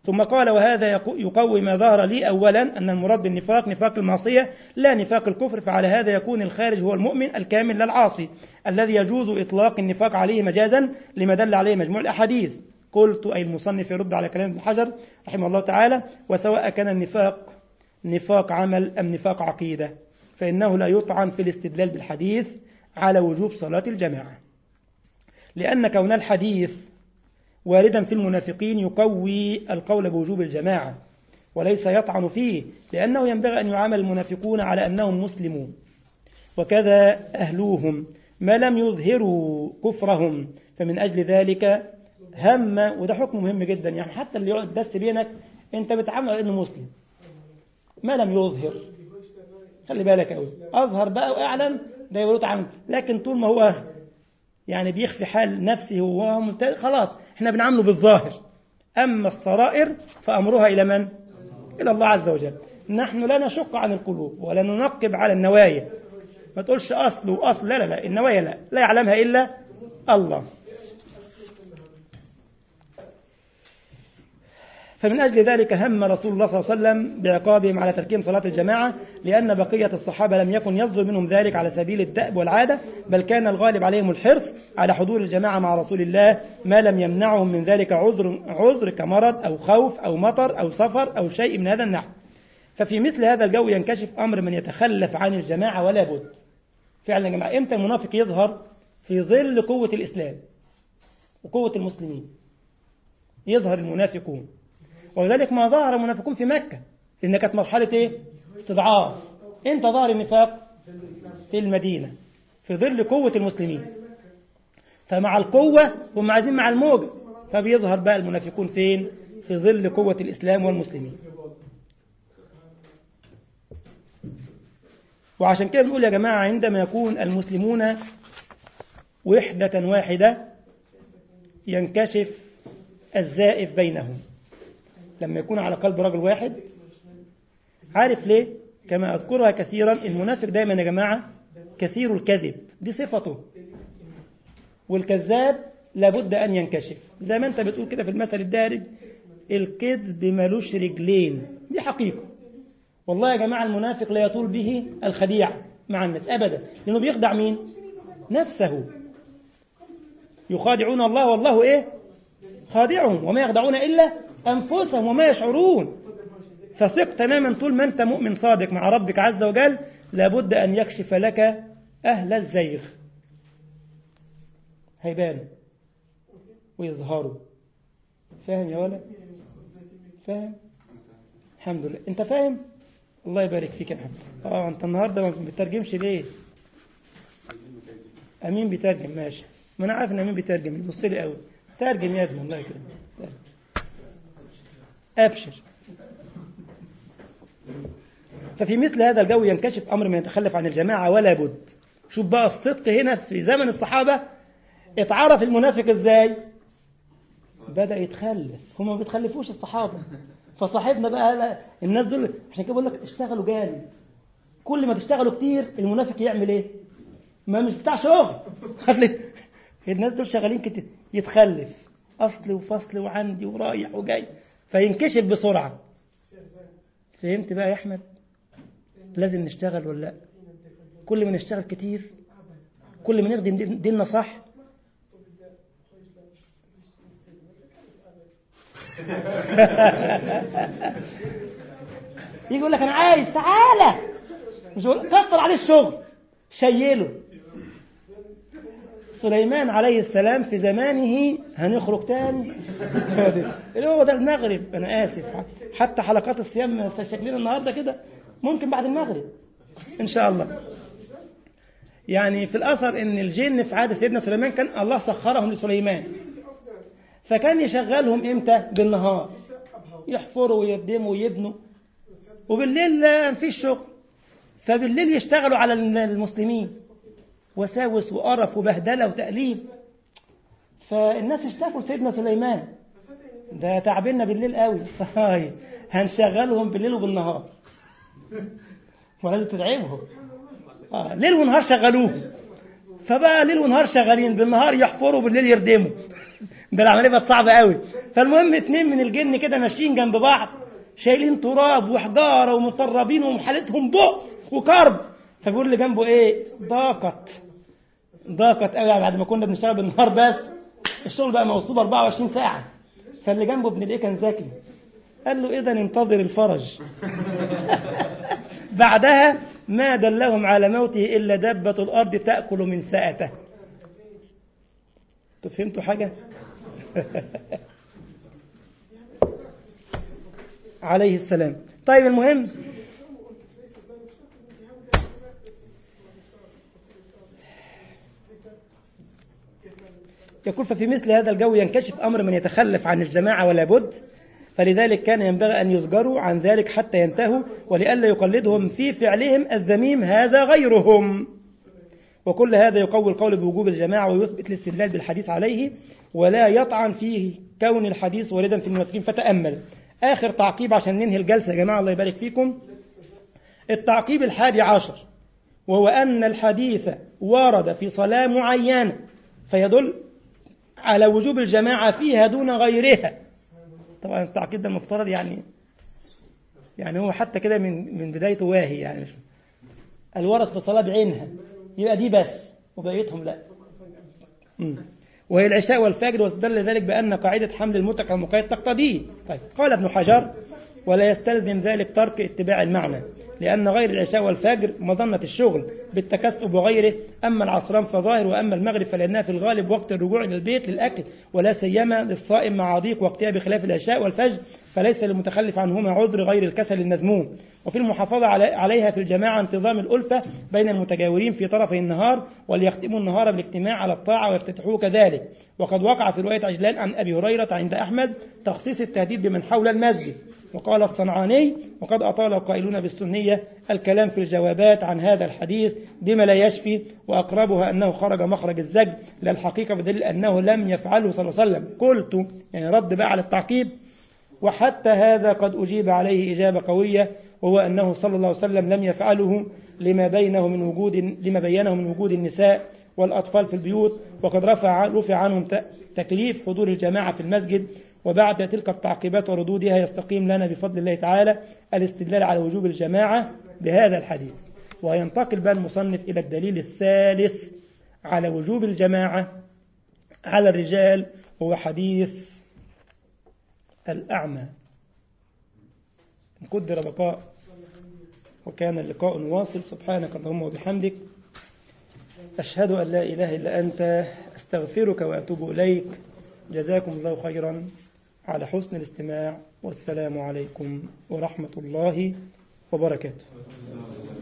ثم قال وهذا يقوي ما ظهر لي أولا أن المراد بالنفاق نفاق المعصية لا نفاق الكفر فعلى هذا يكون الخارج هو المؤمن الكامل لا العاصي الذي يجوز إطلاق النفاق عليه مجازا لما دل عليه مجموع الأحاديث قلت أي المصنف يرد على كلام ابن حجر رحمه الله تعالى وسواء كان النفاق نفاق عمل أم نفاق عقيدة فإنه لا يطعن في الاستدلال بالحديث على وجوب صلاة الجماعة لأن كون الحديث واردا في المنافقين يقوي القول بوجوب الجماعة وليس يطعن فيه لأنه ينبغي أن يعامل المنافقون على أنهم مسلمون وكذا أهلوهم ما لم يظهروا كفرهم فمن أجل ذلك هم وده حكم مهم جدا يعني حتى اللي يقعد دس بينك أنت بتعامل على أنه مسلم ما لم يظهر خلي بالك قوي أظهر بقى وأعلن ده يقول عنه لكن طول ما هو يعني بيخفي حال نفسه وهو ملتزم خلاص احنا بنعامله بالظاهر أما السرائر فأمرها إلى من؟ إلى الله عز وجل نحن لا نشق عن القلوب ولا ننقب على النوايا ما تقولش أصل وأصل لا لا لا النوايا لا لا يعلمها إلا الله فمن أجل ذلك هم رسول الله صلى الله عليه وسلم بعقابهم على تركهم صلاة الجماعة لأن بقية الصحابة لم يكن يصدر منهم ذلك على سبيل الدأب والعادة بل كان الغالب عليهم الحرص على حضور الجماعة مع رسول الله ما لم يمنعهم من ذلك عذر, عذر كمرض أو خوف أو مطر أو سفر أو شيء من هذا النحو ففي مثل هذا الجو ينكشف أمر من يتخلف عن الجماعة ولا بد فعلا يا جماعة إمتى المنافق يظهر في ظل قوة الإسلام وقوة المسلمين يظهر المنافقون ولذلك ما ظهر المنافقون في مكة لأن كانت مرحلة إيه؟ استضعاف إمتى ظهر النفاق في المدينة في ظل قوة المسلمين فمع القوة هم عايزين مع الموجة فبيظهر بقى المنافقون فين في ظل قوة الإسلام والمسلمين وعشان كده بنقول يا جماعة عندما يكون المسلمون وحدة واحدة ينكشف الزائف بينهم لما يكون على قلب رجل واحد عارف ليه كما أذكرها كثيرا المنافق دايما يا جماعة كثير الكذب دي صفته والكذاب لابد أن ينكشف زي ما أنت بتقول كده في المثل الدارج الكذب ملوش رجلين دي حقيقة والله يا جماعة المنافق لا يطول به الخديعة مع الناس أبدا لأنه بيخدع مين نفسه يخادعون الله والله إيه خادعهم وما يخدعون إلا أنفسهم وما يشعرون فثق تماما طول ما أنت مؤمن صادق مع ربك عز وجل لابد أن يكشف لك أهل الزيغ هيبانوا ويظهروا فاهم يا ولد فاهم الحمد لله انت فاهم الله يبارك فيك يا محمد اه انت النهارده ما بتترجمش ليه امين بيترجم ماشي ما انا عارف ان امين بيترجم يبص لي قوي ترجم يا ابني الله يكرمك ابشر ففي مثل هذا الجو ينكشف امر من يتخلف عن الجماعه ولا بد شوف بقى الصدق هنا في زمن الصحابه اتعرف المنافق ازاي بدا يتخلف هم ما بيتخلفوش الصحابه فصاحبنا بقى لا الناس دول عشان كده بقول لك اشتغلوا جامد كل ما تشتغلوا كتير المنافق يعمل ايه ما مش بتاع شغل الناس دول شغالين كتير يتخلف اصل وفصل وعندي ورايح وجاي فينكشف بسرعه فهمت بقى يا احمد لازم نشتغل ولا لا كل ما نشتغل كتير كل ما نخدم ديننا صح يجي يقول لك انا عايز تعالى مش كتر عليه الشغل شيله سليمان عليه السلام في زمانه هنخرج تاني اللي هو ده المغرب انا اسف حتى حلقات الصيام شكلنا النهارده كده ممكن بعد المغرب ان شاء الله يعني في الاثر ان الجن في عهد سيدنا سليمان كان الله سخرهم لسليمان فكان يشغلهم امتى بالنهار يحفروا ويردموا ويبنوا وبالليل لا مفيش شغل فبالليل يشتغلوا على المسلمين وساوس وقرف وبهدلة وتأليب فالناس اشتكوا سيدنا سليمان ده تعبنا بالليل قوي هنشغلهم بالليل وبالنهار ولازم تتعبهم آه. ليل ونهار شغلوه فبقى ليل ونهار شغالين بالنهار يحفروا بالليل يردموا ده العمليه بقت صعبه قوي فالمهم اتنين من الجن كده ماشيين جنب بعض شايلين تراب وحجاره ومطربين وحالتهم بؤس وكرب فبيقول اللي جنبه ايه ضاقت ضاقت قوي بعد ما كنا بنشتغل بالنهار بس الشغل بقى موصول 24 ساعه فاللي جنبه ابن الايه كان ذكي قال له اذا انتظر الفرج بعدها ما دلهم على موته الا دبه الارض تاكل من ساءته انتوا فهمتوا حاجه عليه السلام طيب المهم يقول ففي مثل هذا الجو ينكشف أمر من يتخلف عن الجماعة ولا بد فلذلك كان ينبغي أن يزجروا عن ذلك حتى ينتهوا ولئلا يقلدهم في فعلهم الذميم هذا غيرهم وكل هذا يقوي القول بوجوب الجماعة ويثبت الاستدلال بالحديث عليه ولا يطعن فيه كون الحديث واردا في المنافقين فتأمل آخر تعقيب عشان ننهي الجلسة يا جماعة الله يبارك فيكم التعقيب الحادي عشر وهو أن الحديث ورد في صلاة معينة فيدل على وجوب الجماعة فيها دون غيرها طبعا التعقيد ده المفترض يعني يعني هو حتى كده من من بدايته واهي يعني مش الورد في الصلاة بعينها يبقى دي بس وبقيتهم لا مم. وهي العشاء والفجر واستدل ذلك بأن قاعدة حمل المتك المقيد تقتضيه طيب قال ابن حجر ولا يستلزم ذلك ترك اتباع المعنى لأن غير العشاء والفجر مظنة الشغل بالتكسب وغيره أما العصران فظاهر وأما المغرب فلأنها في الغالب وقت الرجوع إلى البيت للأكل ولا سيما للصائم مع ضيق وقتها بخلاف العشاء والفجر فليس للمتخلف عنهما عذر غير الكسل المذموم وفي المحافظة عليها في الجماعة انتظام الألفة بين المتجاورين في طرفي النهار وليختموا النهار بالاجتماع على الطاعة ويفتتحوه كذلك وقد وقع في رواية عجلان عن أبي هريرة عند أحمد تخصيص التهديد بمن حول المسجد وقال الصنعاني وقد أطال القائلون بالسنية الكلام في الجوابات عن هذا الحديث بما لا يشفي وأقربها أنه خرج مخرج الزج للحقيقة بدليل أنه لم يفعله صلى الله عليه وسلم قلت يعني رد بقى على التعقيب وحتى هذا قد أجيب عليه إجابة قوية وهو أنه صلى الله عليه وسلم لم يفعله لما بينه من وجود لما بينه من وجود النساء والأطفال في البيوت وقد رفع رفع عنهم تكليف حضور الجماعة في المسجد وبعد تلك التعقيبات وردودها يستقيم لنا بفضل الله تعالى الاستدلال على وجوب الجماعة بهذا الحديث وينتقل بقى المصنف إلى الدليل الثالث على وجوب الجماعة على الرجال وهو حديث الأعمى قدر بقاء وكان اللقاء واصل سبحانك اللهم وبحمدك أشهد أن لا إله إلا أنت أستغفرك وأتوب إليك جزاكم الله خيرا على حسن الاستماع والسلام عليكم ورحمة الله وبركاته